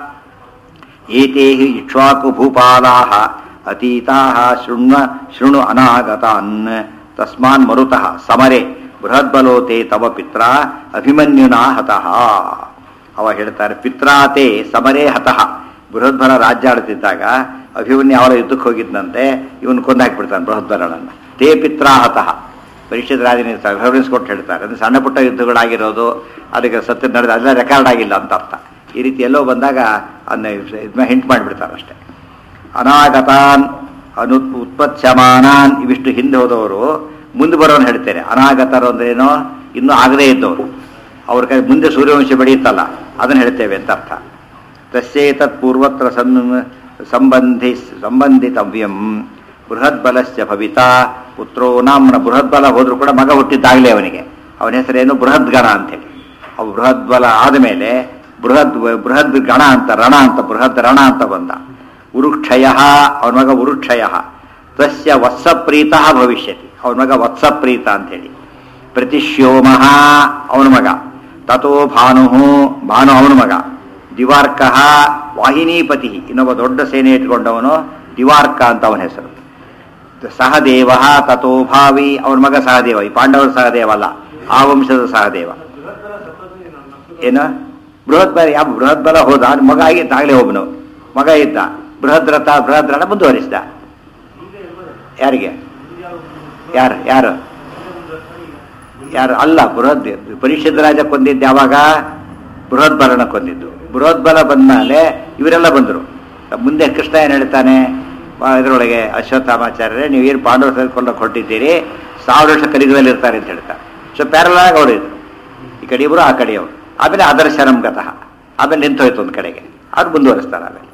S1: ಏತೇ ಹಿ ಇಕ್ಷ್ವಾಕು ಭೂಪಾಲಾಹ ಅತೀತಾಹ ಶೃಣ್ವ ಶೃಣು ಅನಾಗತಾನ್ ತಸ್ಮಾನ್ ಮರುತಃ ಸಮರೆ ಬೃಹದ್ಬಲೋತೆ ತವ ಪಿತ್ರ ಅಭಿಮನ್ಯುನಾ ಹತಃ ಅವ ಹೇಳ್ತಾರೆ ಪಿತ್ರಾತೆ ಸಮರೇ ಹತಃ ಬೃಹದ್ಬಲ ರಾಜ್ಯ ಆಡ್ತಿದ್ದಾಗ ಅಭಿಮನ್ಯು ಅವರ ಯುದ್ಧಕ್ಕೆ ಹೋಗಿದ್ದಂತೆ ಇವನು ಕೊಂದಾಕ್ಬಿಡ್ತಾನೆ ಬೃಹದ್ಬಲನನ್ನು ತೇ ಪಿತ್ರಾ ಹತಃ ಪರೀಕ್ಷಿತ ರಾಜನ ರೆಫರೆನ್ಸ್ ಕೊಟ್ಟು ಹೇಳ್ತಾರೆ ಅಂದ್ರೆ ಸಣ್ಣ ಪುಟ್ಟ ಯುದ್ಧಗಳಾಗಿರೋದು ಅದಕ್ಕೆ ಸತ್ಯ ನಡೆದ ಅದೆಲ್ಲ ರೆಕಾರ್ಡ್ ಆಗಿಲ್ಲ ಅಂತ ಅರ್ಥ ಈ ರೀತಿ ಎಲ್ಲೋ ಬಂದಾಗ ಅದನ್ನ ಇದನ್ನ ಹಿಂಟ್ ಮಾಡಿಬಿಡ್ತಾರೆ ಅಷ್ಟೇ ಅನಾಗತಾನ್ ಅನು ಉತ್ಪತ್ಸ್ಯಮಾನಾನ್ ಇವಿಷ್ಟು ಹಿಂದೆ ಹೋದವರು ಮುಂದೆ ಬರೋನು ಹೇಳ್ತೇನೆ ಅನಾಗತರು ಅಂದ್ರೇನೋ ಇನ್ನೂ ಆಗದೇ ಇದ್ದವರು ಅವ್ರ ಕೈ ಮುಂದೆ ಸೂರ್ಯವಂಶ ಬೆಳೆಯುತ್ತಲ್ಲ ಅದನ್ನು ಹೇಳ್ತೇವೆ ಅಂತ ಅರ್ಥ ತಸ್ಯೇತತ್ ಪೂರ್ವತ್ರ ಸಂ ಸಂಬಂಧಿ ಸಂಬಂಧಿತವ್ಯಂ ಬೃಹದ್ಬಲಸ್ಯ ಭವಿತಾ ಪುತ್ರೋ ನಾಮ್ನ ಬೃಹದ್ಬಲ ಹೋದ್ರು ಕೂಡ ಮಗ ಹುಟ್ಟಿದ್ದಾಗಲೇ ಅವನಿಗೆ ಅವನ ಹೆಸರೇನು ಬೃಹದ್ಗಣ ಅಂತೇಳಿ ಅವು ಬೃಹದ್ಬಲ ಆದಮೇಲೆ ಬೃಹದ್ ಬೃಹದ್ ಗಣ ಅಂತ ರಣ ಅಂತ ಬೃಹದ್ ರಣ ಅಂತ ಬಂದ ಉರುಕ್ಷಯ ಅವನ ಮಗ ಉರುಕ್ಷಯ ತಸ್ಯ ವತ್ಸಪ್ರೀತ ಭವಿಷ್ಯತಿ ಅವನ ಮಗ ವತ್ಸಪ್ರೀತ ಅಂತೇಳಿ ಪ್ರತಿಶ್ಯೋಮಃ ಅವನ ಮಗ ತಥೋ ಭಾನು ಭಾನು ಅವನ ಮಗ ದಿವಾರ್ಕ ವಾಹಿನೀಪತಿ ಇನ್ನೊಬ್ಬ ದೊಡ್ಡ ಸೇನೆ ಇಟ್ಕೊಂಡವನು ದಿವಾರ್ಕ ಅಂತ ಅವನ ಹೆಸರು ಸಹದೇವ ತಥೋ ಭಾವಿ ಅವನ ಮಗ ಸಹದೇವ ಈ ಪಾಂಡವರ ಸಹದೇವ ಅಲ್ಲ ಆ ವಂಶದ ಸಹದೇವ ಏನು ಬೃಹತ್ ಬಲ ಯಾವ ಬೃಹತ್ ಬಲ ಹೋದ ಅವ್ನ ಮಗ ಆಗಿದ್ದ ಆಗ್ಲೇ ಒಬ್ಬನು ಮಗ ಇದ್ದ ಬೃಹದ್ ರಥ ಬೃಹದ್ ರಥ ಮುಂದುವರಿಸಿದ ಯಾರಿಗೆ ಯಾರು ಯಾರು ಯಾರು ಅಲ್ಲ ಬೃಹದ್ ಪರಿಷತ್ ರಾಜ ಕೊಂದಿದ್ದು ಯಾವಾಗ ಬೃಹತ್ ಬಲನ ಕೊಂದಿದ್ದು ಬೃಹತ್ ಬಲ ಬಂದ್ಮೇಲೆ ಇವರೆಲ್ಲ ಬಂದರು ಮುಂದೆ ಕೃಷ್ಣ ಏನು ಹೇಳ್ತಾನೆ ಆ, ಇದರೊಳಗೆ ಅಶ್ವತ್ಥಾಮಾಚಾರ್ಯರೇ ನೀವು ಏನು ಪಾಂಡವ ಸೇರ್ಕೊಂಡು ಹೊರಟಿದ್ದೀರಿ ಸಾವಿರ ವರ್ಷ ಕಲಿಗಳಲ್ಲಿ ಇರ್ತಾರೆ ಅಂತ ಹೇಳ್ತಾರೆ ಸೊ ಪ್ಯಾರಲ್ ಆಗಿ ಅವರು ಇದ್ರು ಈ ಕಡೆ ಇವರು ಆ ಕಡೆಯವರು ಆಮೇಲೆ ಅದರ್ಶನಂ ಗತಃ ಆಮೇಲೆ ನಿಂತೋಯ್ತು ಒಂದು ಕಡೆಗೆ ಅವ್ರು ಮುಂದುವರಿಸ್ತಾರೆ ಆಮೇಲೆ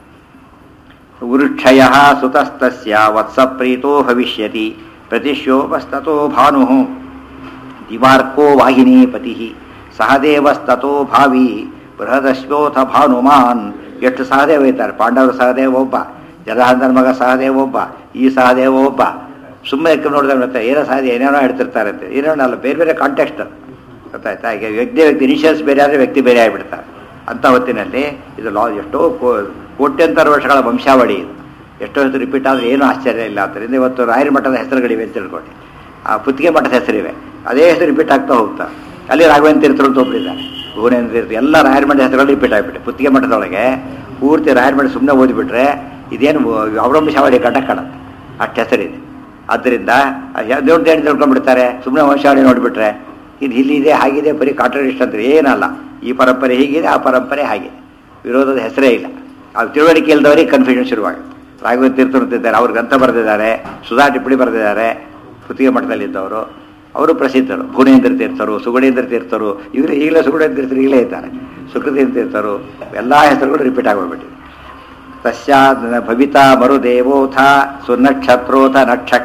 S1: ಉರುಕ್ಷಯ ಸುತಸ್ತಸ್ಯ ವತ್ಸಪ್ರೀತೋ ಭವಿಷ್ಯತಿ ಪ್ರತಿಶೋಪಸ್ತೋ ಭಾನು ದಿವಾರ್ಕೋ ವಾಹಿನೀಪತಿ ಸಹದೇವಸ್ತೋ ಭಾವಿ ಬೃಹದಶ್ವೋಥ ಭಾನುಮಾನ್ ಎಷ್ಟು ಸಹದೇವ ಇದ್ದಾರೆ ಪಾಂಡವರ ಸಹದೇವ ಒಬ್ಬ ಜಲಹಂಧನ ಮಗ ಸಹದೇವ ಒಬ್ಬ ಈ ಸಹದೇವ ಒಬ್ಬ ಸುಮ್ಮನೆ ನೋಡಿದ್ರೆ ಮತ್ತೆ ಏನೋ ಸಹದೇವ ಏನೇನೋ ಹೇಳ್ತಿರ್ತಾರೆ ಅಂತ ಏನೇನೋ ಅಲ್ಲ ಬೇರೆ ಬೇರೆ ಕಾಂಟೆಕ್ಸ್ಟ್ ಗೊತ್ತಾಯ್ತಾ ಈಗ ವ್ಯಕ್ತಿ ವ್ಯಕ್ತಿ ಇನಿಷಿಯಲ್ಸ್ ಬೇರೆ ಆದರೆ ವ್ಯಕ್ತಿ ಬೇರೆ ಆಗಿಬಿಡ್ತಾರೆ ಅಂಥ ಹೊತ್ತಿನಲ್ಲಿ ಇದು ಲಾ ಎಷ್ಟೋ ಕೋ- ಕೋಟ್ಯಂತರ ವರ್ಷಗಳ ವಂಶಾವಳಿ ಇದು ಎಷ್ಟೋ ಹೆಸರು ರಿಪೀಟ್ ಆದರೆ ಏನೂ ಆಶ್ಚರ್ಯ ಇಲ್ಲ ಆದ್ದರಿಂದ ಇವತ್ತು ರಾಯರ ಮಠದ ಹೆಸರುಗಳಿವೆ ಅಂತ ತಿಳ್ಕೊಳ್ಳಿ ಆ ಪುತ್ತಿಗೆ ಮಠದ ಹೆಸರಿವೆ ಅದೇ ಹೆಸರು ರಿಪೀಟ್ ಆಗ್ತಾ ಹೋಗ್ತಾ ಅಲ್ಲಿ ರಾಘವೇಂದ್ರ ತೀರ್ಥರು ಅಂತ ಒಬ್ಬರಿದ್ದಾರೆ ಭುವನೇಂದ್ರ ತೀರ್ಥ ಎಲ್ಲ ರಾಯರ ಮಠದ ಹೆಸರುಗಳು ರಿಪೀಟ್ ಆಗಿಬಿಟ್ಟೆ ಪುತ್ತಿಗೆ ಮಠದೊಳಗೆ ಪೂರ್ತಿ ರಾಯರ ಮಠ ಸುಮ್ಮನೆ ಓದಿಬಿಟ್ರೆ ಇದೇನು ಅವರಂಶಾವಳಿ ಕಟ್ಟ ಕಾಣುತ್ತೆ ಅಷ್ಟು ಹೆಸರಿದೆ ಆದ್ದರಿಂದ ದೇವ್ರದ್ದು ಏನು ತಿಳ್ಕೊಂಡ್ಬಿಡ್ತಾರೆ ಸುಮ್ಮನೆ ವಂಶಾವಳಿ ನೋಡಿಬಿಟ್ರೆ ಇದು ಇಲ್ಲಿದೆ ಹಾಗಿದೆ ಬರೀ ಕಾಂಟ್ರಡಿಕ್ಷನ್ ಅಂದ್ರೆ ಏನಲ್ಲ ಈ ಪರಂಪರೆ ಹೀಗಿದೆ ಆ ಪರಂಪರೆ ಹಾಗಿದೆ ವಿರೋಧದ ಹೆಸರೇ ಇಲ್ಲ ಅದು ತಿಳುವಳಿಕೆ ಇಲ್ಲದವರಿಗೆ ಕನ್ಫ್ಯೂಷನ್ ಶುರುವಾಗುತ್ತೆ ರಾಘವೇಂದ್ರ ತೀರ್ಥರು ಅಂತಿದ್ದಾರೆ ಅವ್ರು ಗ್ರಂಥ ಬರೆದಿದ್ದಾರೆ ಸುಧಾ ಟಿಪ್ಪಣಿ ಬರೆದಿದ್ದಾರೆ ಪುತ್ತಿಗೆ ಮಠದಲ್ಲಿದ್ದವರು ಅವರು ಪ್ರಸಿದ್ಧರು ಭುವನೇಂದ್ರ ತೀರ್ಥರು ಸುಗುಣೇಂದ್ರ ತೀರ್ಥರು ಇವರು ಈಗಲೇ ಸುಗುಣೇಂದ್ರ ತೀರ್ಥರು ಈಗಲೇ ಇದ್ದಾರೆ ಸುಕೃತೇಂದ್ರ ತೀರ್ಥರು ಎಲ್ಲ ಹೆಸರುಗಳು ರಿಪೀಟ್ ಆಗೋಗ್ಬಿಟ್ಟಿದೆ ತಸ್ಯಾ ಭವಿತ ಮರುದೇವೋಥ ಸುನಕ್ಷತ್ರೋಥ ನಕ್ಷಕ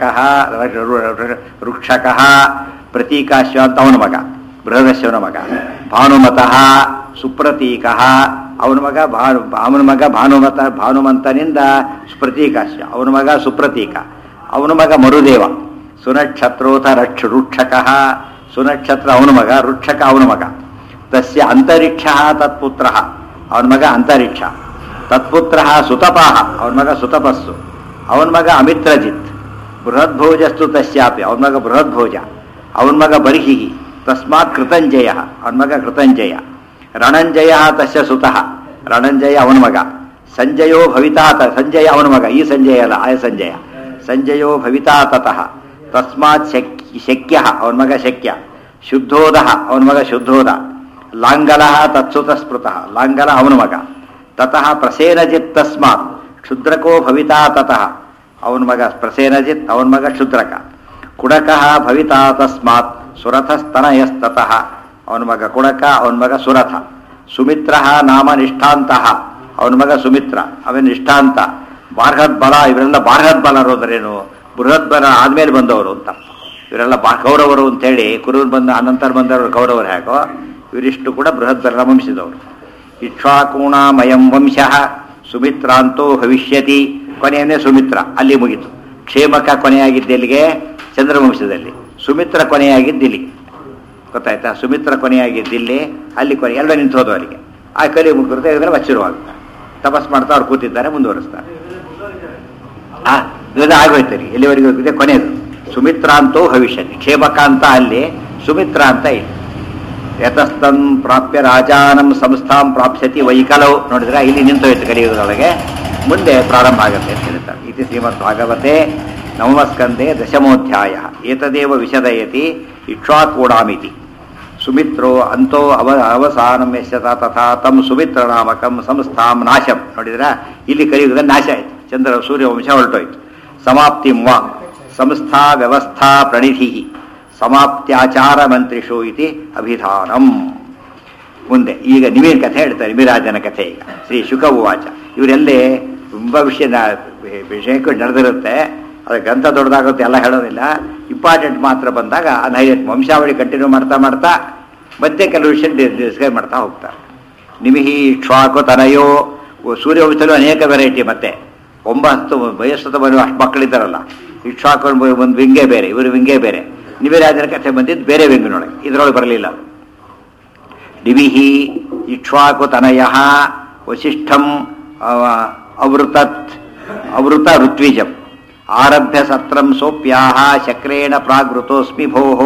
S1: ವೃಕ್ಷಕ ಪ್ರತೀಕಾಶ್ವ ಅಂತ ಅವನ ಮಗ ಬೃಹದಶ್ವನ ಮಗ ಭಾನುಮತಃ ಸುಪ್ರತೀಕ ಅವನ ಮಗ ಭಾನು ಅವನ ಮಗ ಭಾನುಮತ ಭಾನುಮಂತನಿಂದ ಪ್ರತೀಕಾಶ್ವ ಅವನ ಮಗ ಸುಪ್ರತೀಕ ಅವನ ಮಗ ಮರುದೇವ ಸುನಕ್ಷತ್ರೋಥ ರಕ್ಷ ರುಕ್ಷಕ ಸುನಕ್ಷತ್ರ ಅವನ ಮಗ ರುಕ್ಷಕ ಅವನ ಮಗ ತಸ್ಯ ಅಂತರಿಕ್ಷ ತತ್ಪುತ್ರ ಅವನ ಮಗ ಅಂತರಿಕ್ಷ ತತ್ಪುತ್ರ ಸುತಪಾಹ ಅವನ ಮಗ ಸುತಪಸ್ಸು ಅವನ ಮಗ ಅಮಿತ್ರಜಿತ್ ಬೃಹದ್ಭೋಜಸ್ತು ತಸ್ಯಾಪಿ ಅವನ ಮಗ ಬೃಹದ್ಭೋಜ ಅವನ ಮಗ ಬರ್ಹಿ ತಸ್ಮಾತ್ ಕೃತಂಜಯ ಅವನ ಮಗ ಕೃತಂಜಯ ರಣಂಜಯ ತಸ್ಯ ಸುತಃ ರಣಂಜಯ ಅವನ ಮಗ ಸಂಜಯೋ ಭವಿತಾ ತ ಸಂಜಯ ಅವನ ಮಗ ಈ ಸಂಜಯ ಅಲ್ಲ ಆಯ ಸಂಜಯ ಸಂಜಯೋ ಭವಿತಾ ತತಃ ತಸ್ಮಾತ್ ಶಕ್ಯ ಶಕ್ಯ ಅವನ ಮಗ ಶಕ್ಯ ಶುದ್ಧೋದ ಅವನ ಮಗ ಶುದ್ಧೋದ ಲಾಂಗಲ ತತ್ಸುತ ಸ್ಮೃತ ಲಾಂಗಲ ಅವನ ಮಗ ತತಃ ಪ್ರಸೇನಜಿತ್ ತಸ್ಮಾತ್ ಕ್ಷುದ್ರಕೋ ಭವಿತಾ ತತಃ ಅವನ ಮಗ ಪ್ರಸೇನಜಿತ್ ಅವನ ಮಗ ಕ್ಷುದ್ರಕ ಕುಡಕ ಭವಿತಾ ತಸ್ಮಾತ್ ಸುರಥಸ್ತನಯಸ್ತತಃ ಅವನ ಮಗ ಕುಡಕ ಅವನ ಮಗ ಸುರಥ ಸುಮಿತ್ರ ನಾಮ ನಿಷ್ಠಾಂತಃ ಅವನ ಮಗ ಸುಮಿತ್ರ ಅವನ ನಿಷ್ಠಾಂತ ಬಾರ್ಹದ್ ಬಲ ಇವರೆಲ್ಲ ಬಾರ್ಹದ್ ಬಲರೋದ್ರೇನು ಬೃಹತ್ ಬಲ ಆದ್ಮೇಲೆ ಬಂದವರು ಅಂತ ಇವರೆಲ್ಲ ಬಾ ಕೌರವರು ಅಂತೇಳಿ ಕುರುವರು ಬಂದ ಅನಂತರ ಬಂದವರು ಕೌರವರು ಹೇಗೋ ಇವರಿಷ್ಟು ಕೂಡ ಬೃಹತ್ ಬಲ ವಂಶದವರು ಇಕ್ಷ್ವಾಕೂಣಾಮಯಂ ವಂಶ ಸುಮಿತ್ರಾಂತೋ ಭವಿಷ್ಯತಿ ಕೊನೆಯನ್ನೇ ಸುಮಿತ್ರ ಅಲ್ಲಿ ಮುಗಿತು ಕ್ಷೇಮಕ ಕೊನೆಯಾಗಿದ್ದೆಲ್ಲಿಗೆ ಚಂದ್ರವಂಶದಲ್ಲಿ ಸುಮಿತ್ರ ಕೊನೆಯಾಗಿದ್ದಿಲ್ಲಿ ಗೊತ್ತಾಯ್ತಾ ಸುಮಿತ್ರ ಕೊನೆಯಾಗಿದ್ದಿಲ್ಲಿ ಅಲ್ಲಿ ಕೊನೆ ಎಲ್ಲ ನಿಂತು ಹೋದವು ಅಲ್ಲಿಗೆ ಆ ಕಲಿ ಮುಗಿರುತ್ತೆ ಇದೆಲ್ಲ ವಚ್ಚಿರುವಾಗ ತಪಸ್ ಮಾಡ್ತಾ ಅವ್ರು ಕೂತಿದ್ದಾರೆ ಮುಂದುವರಿಸ್ತಾರೆ ಆ ಇವೆಲ್ಲ ಆಗೋಯ್ತು ರೀ ಎಲ್ಲಿವರೆಗೂ ಇದೆ ಕೊನೆಯದು ಸುಮಿತ್ರ ಅಂತೋ ಭವಿಷ್ಯತಿ ಕ್ಷೇಮಕ ಅಂತ ಅಲ್ಲಿ ಸುಮಿತ್ರ ಅಂತ ಇಲ್ಲಿ ಯತಸ್ತನ್ ಪ್ರಾಪ್ಯ ರಾಜಾನಂ ಸಂಸ್ಥಾಂ ಪ್ರಾಪ್ಸ್ಯತಿ ವೈಕಲವು ನೋಡಿದ್ರೆ ಇಲ್ಲಿ ನಿಂತೋಯ್ತು ಕಲಿಯುಗದೊಳಗೆ ಮುಂದೆ ಪ್ರಾರಂಭ ಆಗುತ್ತೆ ಅಂತ ಹೇಳ್ತಾರೆ ಇತಿ ಶ್ರೀಮದ್ ಭಾಗವತೆ ನವಮಸ್ಕಂದೆ ದಶಮೋಧ್ಯಾಯ ಏತದೇವ ವಿಶದಯತಿ ಇಕ್ಷ್ವಾಕೂಡಾಮಿತಿ ಸುಮಿತ್ರೋ ಅಂತೋ ಅವ ಅವಸಾನಂ ಯಶ್ಯತ ತಥಾ ತಮ್ ಸುಮಿತ್ರ ನಾಮಕಂ ಸಂಸ್ಥಾಂ ನಾಶಂ ನೋಡಿದ್ರ ಇಲ್ಲಿ ಕಲಿಯುಗದ ನಾಶ ಆಯ್ತು ಚಂದ್ರ ಸೂರ್ಯವಂಶ ಹೊರಟೋಯ್ತು ಸಮಾಪ್ತಿಂ ವಾ ಸಂಸ್ಥಾ ವ್ಯವಸ್ಥಾ ಪ್ರಣಿಧಿ ಸಮಾಪ್ತ್ಯಾಚಾರ ಮಂತ್ರಿಷು ಇತಿ ಅಭಿಧಾನಂ ಮುಂದೆ ಈಗ ನಿಮಿರ್ ಕಥೆ ಹೇಳ್ತಾರೆ ನಿಮಿರಾಜನ ಕಥೆ ಈಗ ಶ್ರೀ ಶುಕ ಉವಾಚ ಇವರೆಲ್ಲೇ ತುಂಬ ವಿಷಯ ವಿಷಯಕ್ಕೂ ನಡೆದಿರುತ್ತೆ ಅದು ಗ್ರಂಥ ದೊಡ್ಡದಾಗುತ್ತೆ ಎಲ್ಲ ಹೇಳೋದಿಲ್ಲ ಇಂಪಾರ್ಟೆಂಟ್ ಮಾತ್ರ ಬಂದಾಗ ಅದು ಹೈಲೈಟ್ ವಂಶಾವಳಿ ಕಂಟಿನ್ಯೂ ಮಾಡ್ತಾ ಮಾಡ್ತಾ ಮತ್ತೆ ಕೆಲವು ವಿಷಯ ಡಿಸ್ಕ್ರೈಬ್ ಮಾಡ್ತಾ ಹೋಗ್ತಾರೆ ನಿಮಿಹಿ ಇಕ್ಷ್ವಾಕು ತನಯೋ ಸೂರ್ಯವಂಶದಲ್ಲೂ ಅನೇಕ ವೆರೈಟಿ ಮತ್ತೆ ಒಂಬತ್ತು ವಯಸ್ಸು ಬರುವ ಅಷ್ಟು ಮಕ್ಕಳಿದ್ದಾರಲ್ಲ ಇಕ್ಷ್ವಾಕು ಒಂದು ವಿಂಗೆ ಬೇರೆ ಇವರು ವಿಂಗೆ ಬೇರೆ ನಿಮಿರಾಜನ ಕಥೆ ಬಂದಿದ್ದು ಬೇರೆ ವಿಂಗಿನೊಳಗೆ ಇದರೊಳಗೆ ಬರಲಿಲ್ಲ ದಿವಿಹಿ ಇಕ್ಷ್ವಾಕು ತನಯ ವಸಿಷ್ಠಂ ಅವ- ಅವೃತತ್ ಅವೃತ ಋತ್ವಿಜಂ ಆರಭ್ಯ ಸತ್ರಂ ಸೋಪ್ಯಾಹ ಶಕ್ರೇಣ ಪ್ರಾಗೃತೋಸ್ಮಿ ಭೋಃ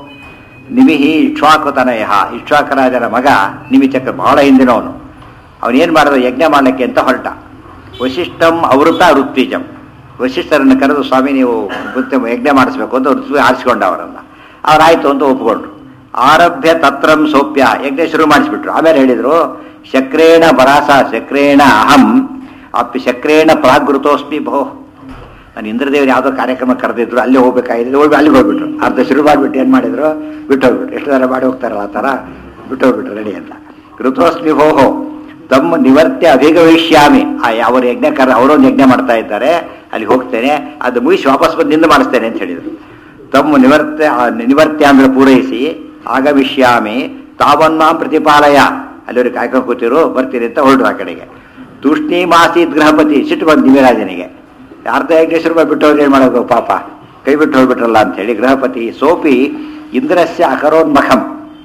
S1: ನಿಮಿಹಿ ಇಕ್ಷ್ವಾಕುತನಯ ಇಕ್ಷ್ವಾಕರಾಜನ ಮಗ ನಿಮಿಚಕ್ರ ಬಹಳ ಹಿಂದಿನವನು ಅವನೇನು ಮಾಡಿದ ಯಜ್ಞ ಮಾಡಲಿಕ್ಕೆ ಅಂತ ಹೊರಟ ವಸಿಷ್ಠಂ ಅವೃತ ಋತ್ವಿಜಂ ವಸಿಷ್ಠರನ್ನು ಕರೆದು ಸ್ವಾಮಿ ನೀವು ನೃತ್ಯ ಯಜ್ಞ ಮಾಡಿಸ್ಬೇಕು ಅಂತ ಋತ್ವಿ ಆರಿಸಿಕೊಂಡ ಅವರನ್ನು ಅವರಾಯ್ತು ಅಂತ ಒಪ್ಪಿಕೊಂಡ್ರು ಆರಭ್ಯ ತತ್ರಂ ಸೋಪ್ಯ ಯಜ್ಞ ಶುರು ಮಾಡಿಸ್ಬಿಟ್ರು ಆಮೇಲೆ ಹೇಳಿದ್ರು ಶಕ್ರೇಣ ಪರಾಸ ಶಕ್ರೇಣ ಅಹಂ ಅಪ್ಪಿ ಶಕ್ರೇಣ ಪ್ರಾಗೃತೋಸ್ಮಿ ಭೋ ನಾನು ಇಂದ್ರದೇವರು ಯಾವುದೋ ಕಾರ್ಯಕ್ರಮ ಕರೆದಿದ್ರು ಅಲ್ಲಿ ಹೋಗ್ಬೇಕಾಗಿದ್ರು ಹೋಗಿ ಅಲ್ಲಿಗೆ ಹೋಗ್ಬಿಟ್ರು ಅರ್ಧ ಶುರು ಮಾಡಿಬಿಟ್ಟು ಏನು ಮಾಡಿದ್ರು ಬಿಟ್ಟು ಹೋಗ್ಬಿಟ್ರು ಎಷ್ಟು ಥರ ಮಾಡಿ ಹೋಗ್ತಾರಲ್ಲ ಆ ಥರ ಬಿಟ್ಟು ಹೋಗ್ಬಿಟ್ರು ರೆಡಿ ಅಂತ ಋತೋಸ್ಮಿ ಭೋಹೋ ತಮ್ಮ ನಿವರ್ತ್ಯ ಅಭಿಗಮಿಷ್ಯಾಮಿ ಆ ಅವರು ಯಜ್ಞ ಕರ ಅವರೊಂದು ಯಜ್ಞ ಮಾಡ್ತಾ ಇದ್ದಾರೆ ಅಲ್ಲಿ ಹೋಗ್ತೇನೆ ಅದು ಮುಗಿಸಿ ವಾಪಸ್ ಬಂದು ನಿಂದು ಮಾಡಿಸ್ತೇನೆ ಅಂತ ಹೇಳಿದರು ತಮ್ಮ ನಿವರ್ತ್ಯ ಆ ನಿವರ್ತ್ಯ ಅಂದ್ರೆ ಪೂರೈಸಿ ಆಗಮಿಷ್ಯಾಮಿ ತಾವನ್ನಾಂ ಪ್ರತಿಪಾಲಯ ಅಲ್ಲಿವ್ರಿಗೆ ಕಾಯ್ಕೊಂಡು ಕೂತಿರು ಬರ್ತೀರಿ ಅಂತ ಹೊರಟರು ಆ ಕಡೆಗೆ ತೂಷ್ಣಿ ಮಾಸೀತ್ ಗೃಹಪತಿ ಸಿಟ್ಟು ಬಂದು ನಿಮಿರಾಜನಿಗೆ ಅರ್ಧ ಯಜ್ಞೇಶ್ವರ ರೂಪಾಯಿ ಬಿಟ್ಟು ಹೋಗಿ ಏನು ಮಾಡೋದು ಪಾಪ ಕೈ ಬಿಟ್ಟು ಹೋಗ್ಬಿಟ್ರಲ್ಲ ಅಂತ ಹೇಳಿ ಗೃಹಪತಿ ಸೋಪಿ ಇಂದ್ರಸ್ಯ ಅಕರೋನ್ಮಖಂ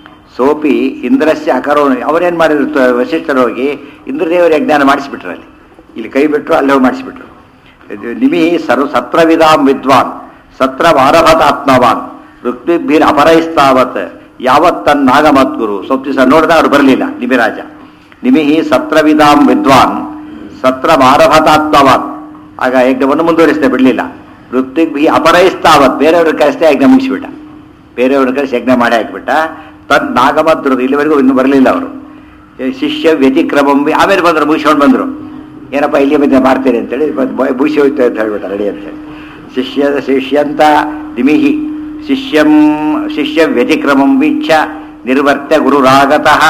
S1: ಸೋಪಿ ಇಂದ್ರಸ್ಯ ಅಕರೋನ್ ಅವರೇನು ಮಾಡಿದ್ರು ತ- ವಸಿಷ್ಠರು ಹೋಗಿ ಇಂದ್ರದೇವರ ಯಜ್ಞಾನ ಮಾಡಿಸ್ಬಿಟ್ರಲ್ಲಿ ಇಲ್ಲಿ ಕೈ ಬಿಟ್ಟರು ಅಲ್ಲಿ ಹೋಗಿ ಮಾಡಿಸ್ಬಿಟ್ರು ಇದು ನಿಮಿ ಸರ್ವ ಸತ್ರವಿಧಾಂ ವಿದ್ವಾನ್ ಸತ್ರ ವಾರಭತಾತ್ಮವಾನ್ ಋತ್ವಿಭಿರ್ ಅಪರೈಸ್ತಾವತ್ ಯಾವತ್ ತನ್ನಾಗಮದ್ಗುರು ಸ್ವಲ್ಪ ದಿವಸ ನೋಡಿದ ಅವ್ರು ಬರಲಿಲ್ಲ ನಿಮಿರಾಜ ನಿಮಿಹಿ ಸತ್ರವಿಧಾಂ ವಿದ್ವಾನ್ ಸತ್ರ ಮಾರಭತಾತ್ಮವಾನ್ ಆಗ ಯಜ್ಞವನ್ನು ಮುಂದುವರಿಸ್ತಾ ಬಿಡಲಿಲ್ಲ ಋತ್ವಿಗ್ಭಿ ಅಪರೈಸ್ತಾವತ್ ಬೇರೆಯವ್ರ ಕರೆಸ್ತೇ ಯಜ್ಞ ಮುಗಿಸ್ಬಿಟ್ಟ ಬೇರೆಯವ್ರ ಕರೆಸಿ ಯಜ್ಞ ಮಾಡಿ ಹಾಕ್ಬಿಟ್ಟ ತನ್ ನಾಗಮದ್ರು ಇಲ್ಲಿವರೆಗೂ ಇನ್ನೂ ಬರಲಿಲ್ಲ ಅವರು ಶಿಷ್ಯ ವ್ಯತಿಕ್ರಮಂ ಆಮೇಲೆ ಬಂದರು ಮುಗಿಸ್ಕೊಂಡು ಬಂದರು ಏನಪ್ಪ ಇಲ್ಲಿ ಬಂದು ಮಾಡ್ತೀರಿ ಅಂತೇಳಿ ಭೂಷಿ ಹೋಯ್ತು ಅಂತ ಹೇಳ್ಬಿಟ್ಟ ರೆಡಿ ಅಂತೇಳಿ ಶಿಷ್ಯ ಶಿಷ್ಯಂತ ದಿಮಿಹಿ ಶಿಷ್ಯಂ ಶಿಷ್ಯ ವ್ಯತಿಕ್ರಮಂ ವೀಕ್ಷ ನಿರ್ವರ್ತ್ಯ ಗುರುರಾಗತಃ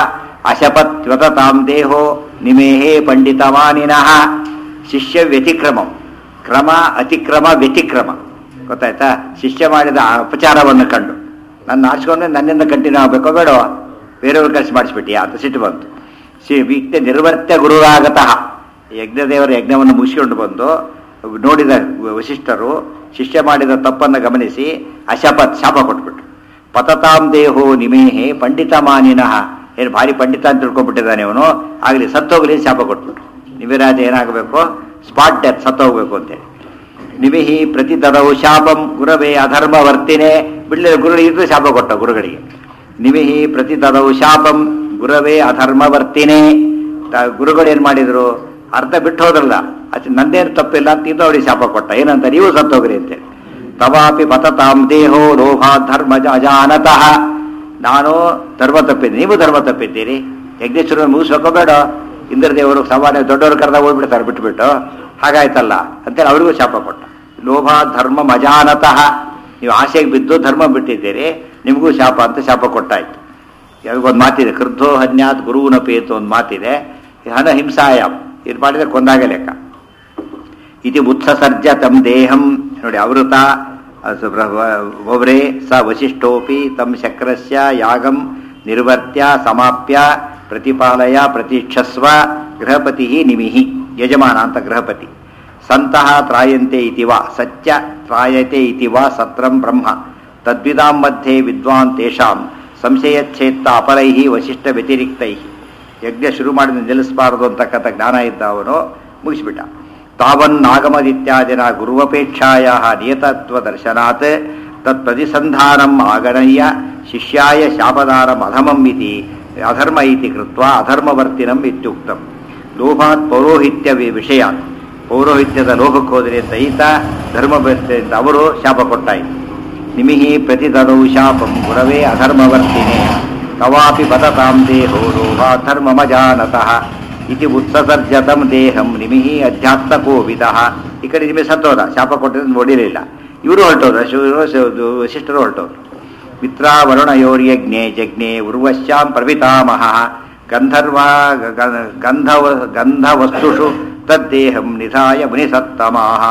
S1: ಅಶಪತ್ವತಾಂ ದೇಹೋ ನಿಮೇಹೇ ಪಂಡಿತವಾನಿನಃ ಶಿಷ್ಯ ವ್ಯತಿಕ್ರಮಂ ಕ್ರಮ ಅತಿಕ್ರಮ ವ್ಯತಿಕ್ರಮ ಗೊತ್ತಾಯ್ತಾ ಶಿಷ್ಯ ಮಾಡಿದ ಅಪಚಾರವನ್ನು ಕಂಡು ನನ್ನ ಆರಿಸ್ಕೊಂಡ್ರೆ ನನ್ನಿಂದ ಕಂಟಿನ್ಯೂ ಆಗಬೇಕೋ ಬೇಡೋ ಬೇರೆಯವ್ರ ಕಳಿಸಿ ಮಾಡಿಸ್ಬಿಟ್ಟಿಯಾ ಅಂತ ಸಿಟ್ಟು ಬಂತು ಸಿ ವೀಕ್ತೆ ನಿರ್ವರ್ತ್ಯ ಗುರುರಾಗತಃ ಯಜ್ಞದೇವರ ಯಜ್ಞವನ್ನು ಮುಗಿಸಿಕೊಂಡು ಬಂದು ನೋಡಿದ ವಸಿಷ್ಠರು ಶಿಷ್ಯ ಮಾಡಿದ ತಪ್ಪನ್ನು ಗಮನಿಸಿ ಅಶಪತ್ ಶಾಪ ಕೊಟ್ಬಿಟ್ರು ಪತತಾಂ ದೇಹೋ ನಿಮೇಹೆ ಪಂಡಿತ ಮಾನಿನಃ ಏನು ಭಾರಿ ಪಂಡಿತ ಅಂತ ತಿಳ್ಕೊಂಡ್ಬಿಟ್ಟಿದ್ದಾನೆ ಅವನು ಆಗಲಿ ಸತ್ತೋಗ್ಲಿ ಶಾಪ ಕೊಟ್ಬಿಟ್ರು ನಿವಿರಾಜ ಏನಾಗಬೇಕು ಸ್ಪಾಟ್ ಡೆತ್ ಸತ್ತೋಗ್ಬೇಕು ಅಂತೇಳಿ ನಿಮಿಹಿ ಪ್ರತಿ ದದವು ಶಾಪಂ ಗುರವೇ ಅಧರ್ಮವರ್ತಿನೇ ಬಿಡಲಿಲ್ಲ ಗುರುಗಳಿಗೆ ಇದು ಶಾಪ ಕೊಟ್ಟ ಗುರುಗಳಿಗೆ ನಿಮಿಹಿ ಪ್ರತಿ ದದವು ಶಾಪಂ ಗುರವೇ ಅಧರ್ಮವರ್ತಿನೇ ತ- ಗುರುಗಳು ಏನು ಮಾಡಿದ್ರು ಅರ್ಧ ಬಿಟ್ಟು ಹೋದ್ರಲ್ಲ ಅದು ನಂದೇನು ತಪ್ಪಿಲ್ಲ ಅಂತ ಇದು ಅವ್ರಿಗೆ ಶಾಪ ಕೊಟ್ಟ ಏನಂತ ನೀವು ಸತ್ತೋಗ್ರಿ ಅಂತೇಳಿ ತವಾಪಿ ಪತತಾಂ ದೇಹೋ ಲೋಭಾ ಧರ್ಮ ಅಜಾನತಃ ನಾನು ಧರ್ಮ ತಪ್ಪಿದ್ದೀನಿ ನೀವು ಧರ್ಮ ತಪ್ಪಿದ್ದೀರಿ ಯಜ್ಞೇಶ್ವರ ಮುಗಿಸ್ಬೇಕೋ ಬೇಡ ಇಂದ್ರದೇವರು ಸಾಮಾನ್ಯ ದೊಡ್ಡವರು ಕರೆದಾಗ ಹೋಗ್ಬಿಡ್ತಾರೆ ಬಿಟ್ಬಿಟ್ಟು ಹಾಗಾಯ್ತಲ್ಲ ಅಂತೇಳಿ ಅವರಿಗೂ ಶಾಪ ಕೊಟ್ಟ ಲೋಭ ಧರ್ಮ ಮಜಾನತಃ ನೀವು ಆಸೆಗೆ ಬಿದ್ದು ಧರ್ಮ ಬಿಟ್ಟಿದ್ದೀರಿ ನಿಮಗೂ ಶಾಪ ಅಂತ ಶಾಪ ಕೊಟ್ಟಾಯ್ತು ಒಂದು ಮಾತಿದೆ ಕ್ರುದ್ಧೋ ಹನ್ಯಾತ್ ಗುರುವಿನ ಪೇತು ಒಂದು ಮಾತಿದೆ ಹನ ಹಿಂಸಾಯಾಮ್ ಇದು ಮಾಡಿದ್ರೆ ಕೊಂದಾಗ ಲೆಕ್ಕ ಇದು ಉತ್ಸಸರ್ಜ ತಮ್ ದೇಹಂ ನೋಡಿ ಅವೃತ ಒಬ್ರೇ ಸ ವಶಿಷ್ಠೋಪಿ ತಮ್ ಶಕ್ರಸ್ಯ ಯಾಗಂ ನಿರ್ವರ್ತ್ಯ ಸಮಾಪ್ಯ ಪ್ರತಿಪಾಲಯ ಪ್ರತೀಕ್ಷಸ್ವ ಗೃಹಪತಿ ನಿಮಿಹಿ ಯಜಮಾನ ಅಂತ ಗೃಹಪತಿ ಸಂತಹ ತ್ರಾಯಂತೆ ಇತಿ ವಾ ಸತ್ಯ ತ್ರಾಯತೆ ಇತಿ ವಾ ಸತ್ರಂ ಬ್ರಹ್ಮ ತದ್ವಿದಾಂ ಮಧ್ಯೆ ವಿದ್ವಾನ್ ತೇಷಾಂ ಸಂಶಯಚ್ಛೇತ್ತ ಅಪರೈ ವಶಿಷ್ಠ ವ್ಯತಿರಿಕ್ತೈ ಯಜ್ಞ ಶುರು ಮಾಡಿದ ನಿಲ್ಲಿಸಬಾರದು ಅಂತಕ್ಕಂಥ ಜ್ಞಾನ ಇದ್ದವನು ಮುಗಿಸ್ಬಿಟ್ಟ ತಾವನ್ನಾಗಮದಿತ್ಯಾದಿನ ಗುರುವಪೇಕ್ಷಾಯ ನಿಯತತ್ವ ದರ್ಶನಾತ್ ತತ್ಪ್ರತಿಸಂಧಾನಂ ಆಗಣಯ್ಯ ಶಿಷ್ಯಾಯ ಶಾಪದಾರಂ ಅಧಮಂ ಇತಿ ಅಧರ್ಮ ಇತಿ ಕೃತ್ವ ಅಧರ್ಮವರ್ತಿನಂ ಇತ್ಯುಕ್ತಂ ಲೋಭಾತ್ ಪೌರೋಹಿತ್ಯ ವಿ- ವಿಷಯಾತ್ ಪೌರೋಹಿತ್ಯದ ಲೋಭಕ್ಕೆ ಹೋದರೆ ಅಂತ ಈತ ಧರ್ಮ ಅಂತ ಅವರು ಶಾಪ ಕೊಟ್ಟಾಯಿತು ನಿಮಿಹಿ ಪ್ರತಿದದೌ ಶಾಪಂ ಗುರವೇ ಅಧರ್ಮವರ್ತಿನೇ ತವಾಪಿ ಬದತಾಂ ದೇಹೋ ಲೋಭಾಧರ್ಮಮಜಾನತಃ ಇತಿ ಉತ್ಸಸರ್ಜತಂ ದೇಹಂ ನಿಮಿಹಿ ಅಧ್ಯಾತ್ಮಕೋವಿದಃ ಈ ಕಡೆ ನಿಮಗೆ ಸತ್ತೋದ ಶಾಪ ಕೊಟ್ಟಿದ್ದು ನೋಡಿರಲಿಲ್ಲ ಇವರು ಹೊರಟೋದ್ರು ಶಿವರು ಶ- ವಶಿಷ್ಠರು ಹೊರಟೋದ್ರು ಮಿತ್ರಾವರುಣಯೋರ್ಯಜ್ಞೆ ಜಜ್ಞೆ ಉರ್ವಶ್ಯಾಂ ಪ್ರಪಿತಾಮಹ ಗಂಧರ್ವ ಗ- ಗಂಧವ ಗಂಧವಸ್ತುಷು ತದ್ದೇಹಂ ನಿಧಾಯ ಮುನಿಸತ್ತಮಃ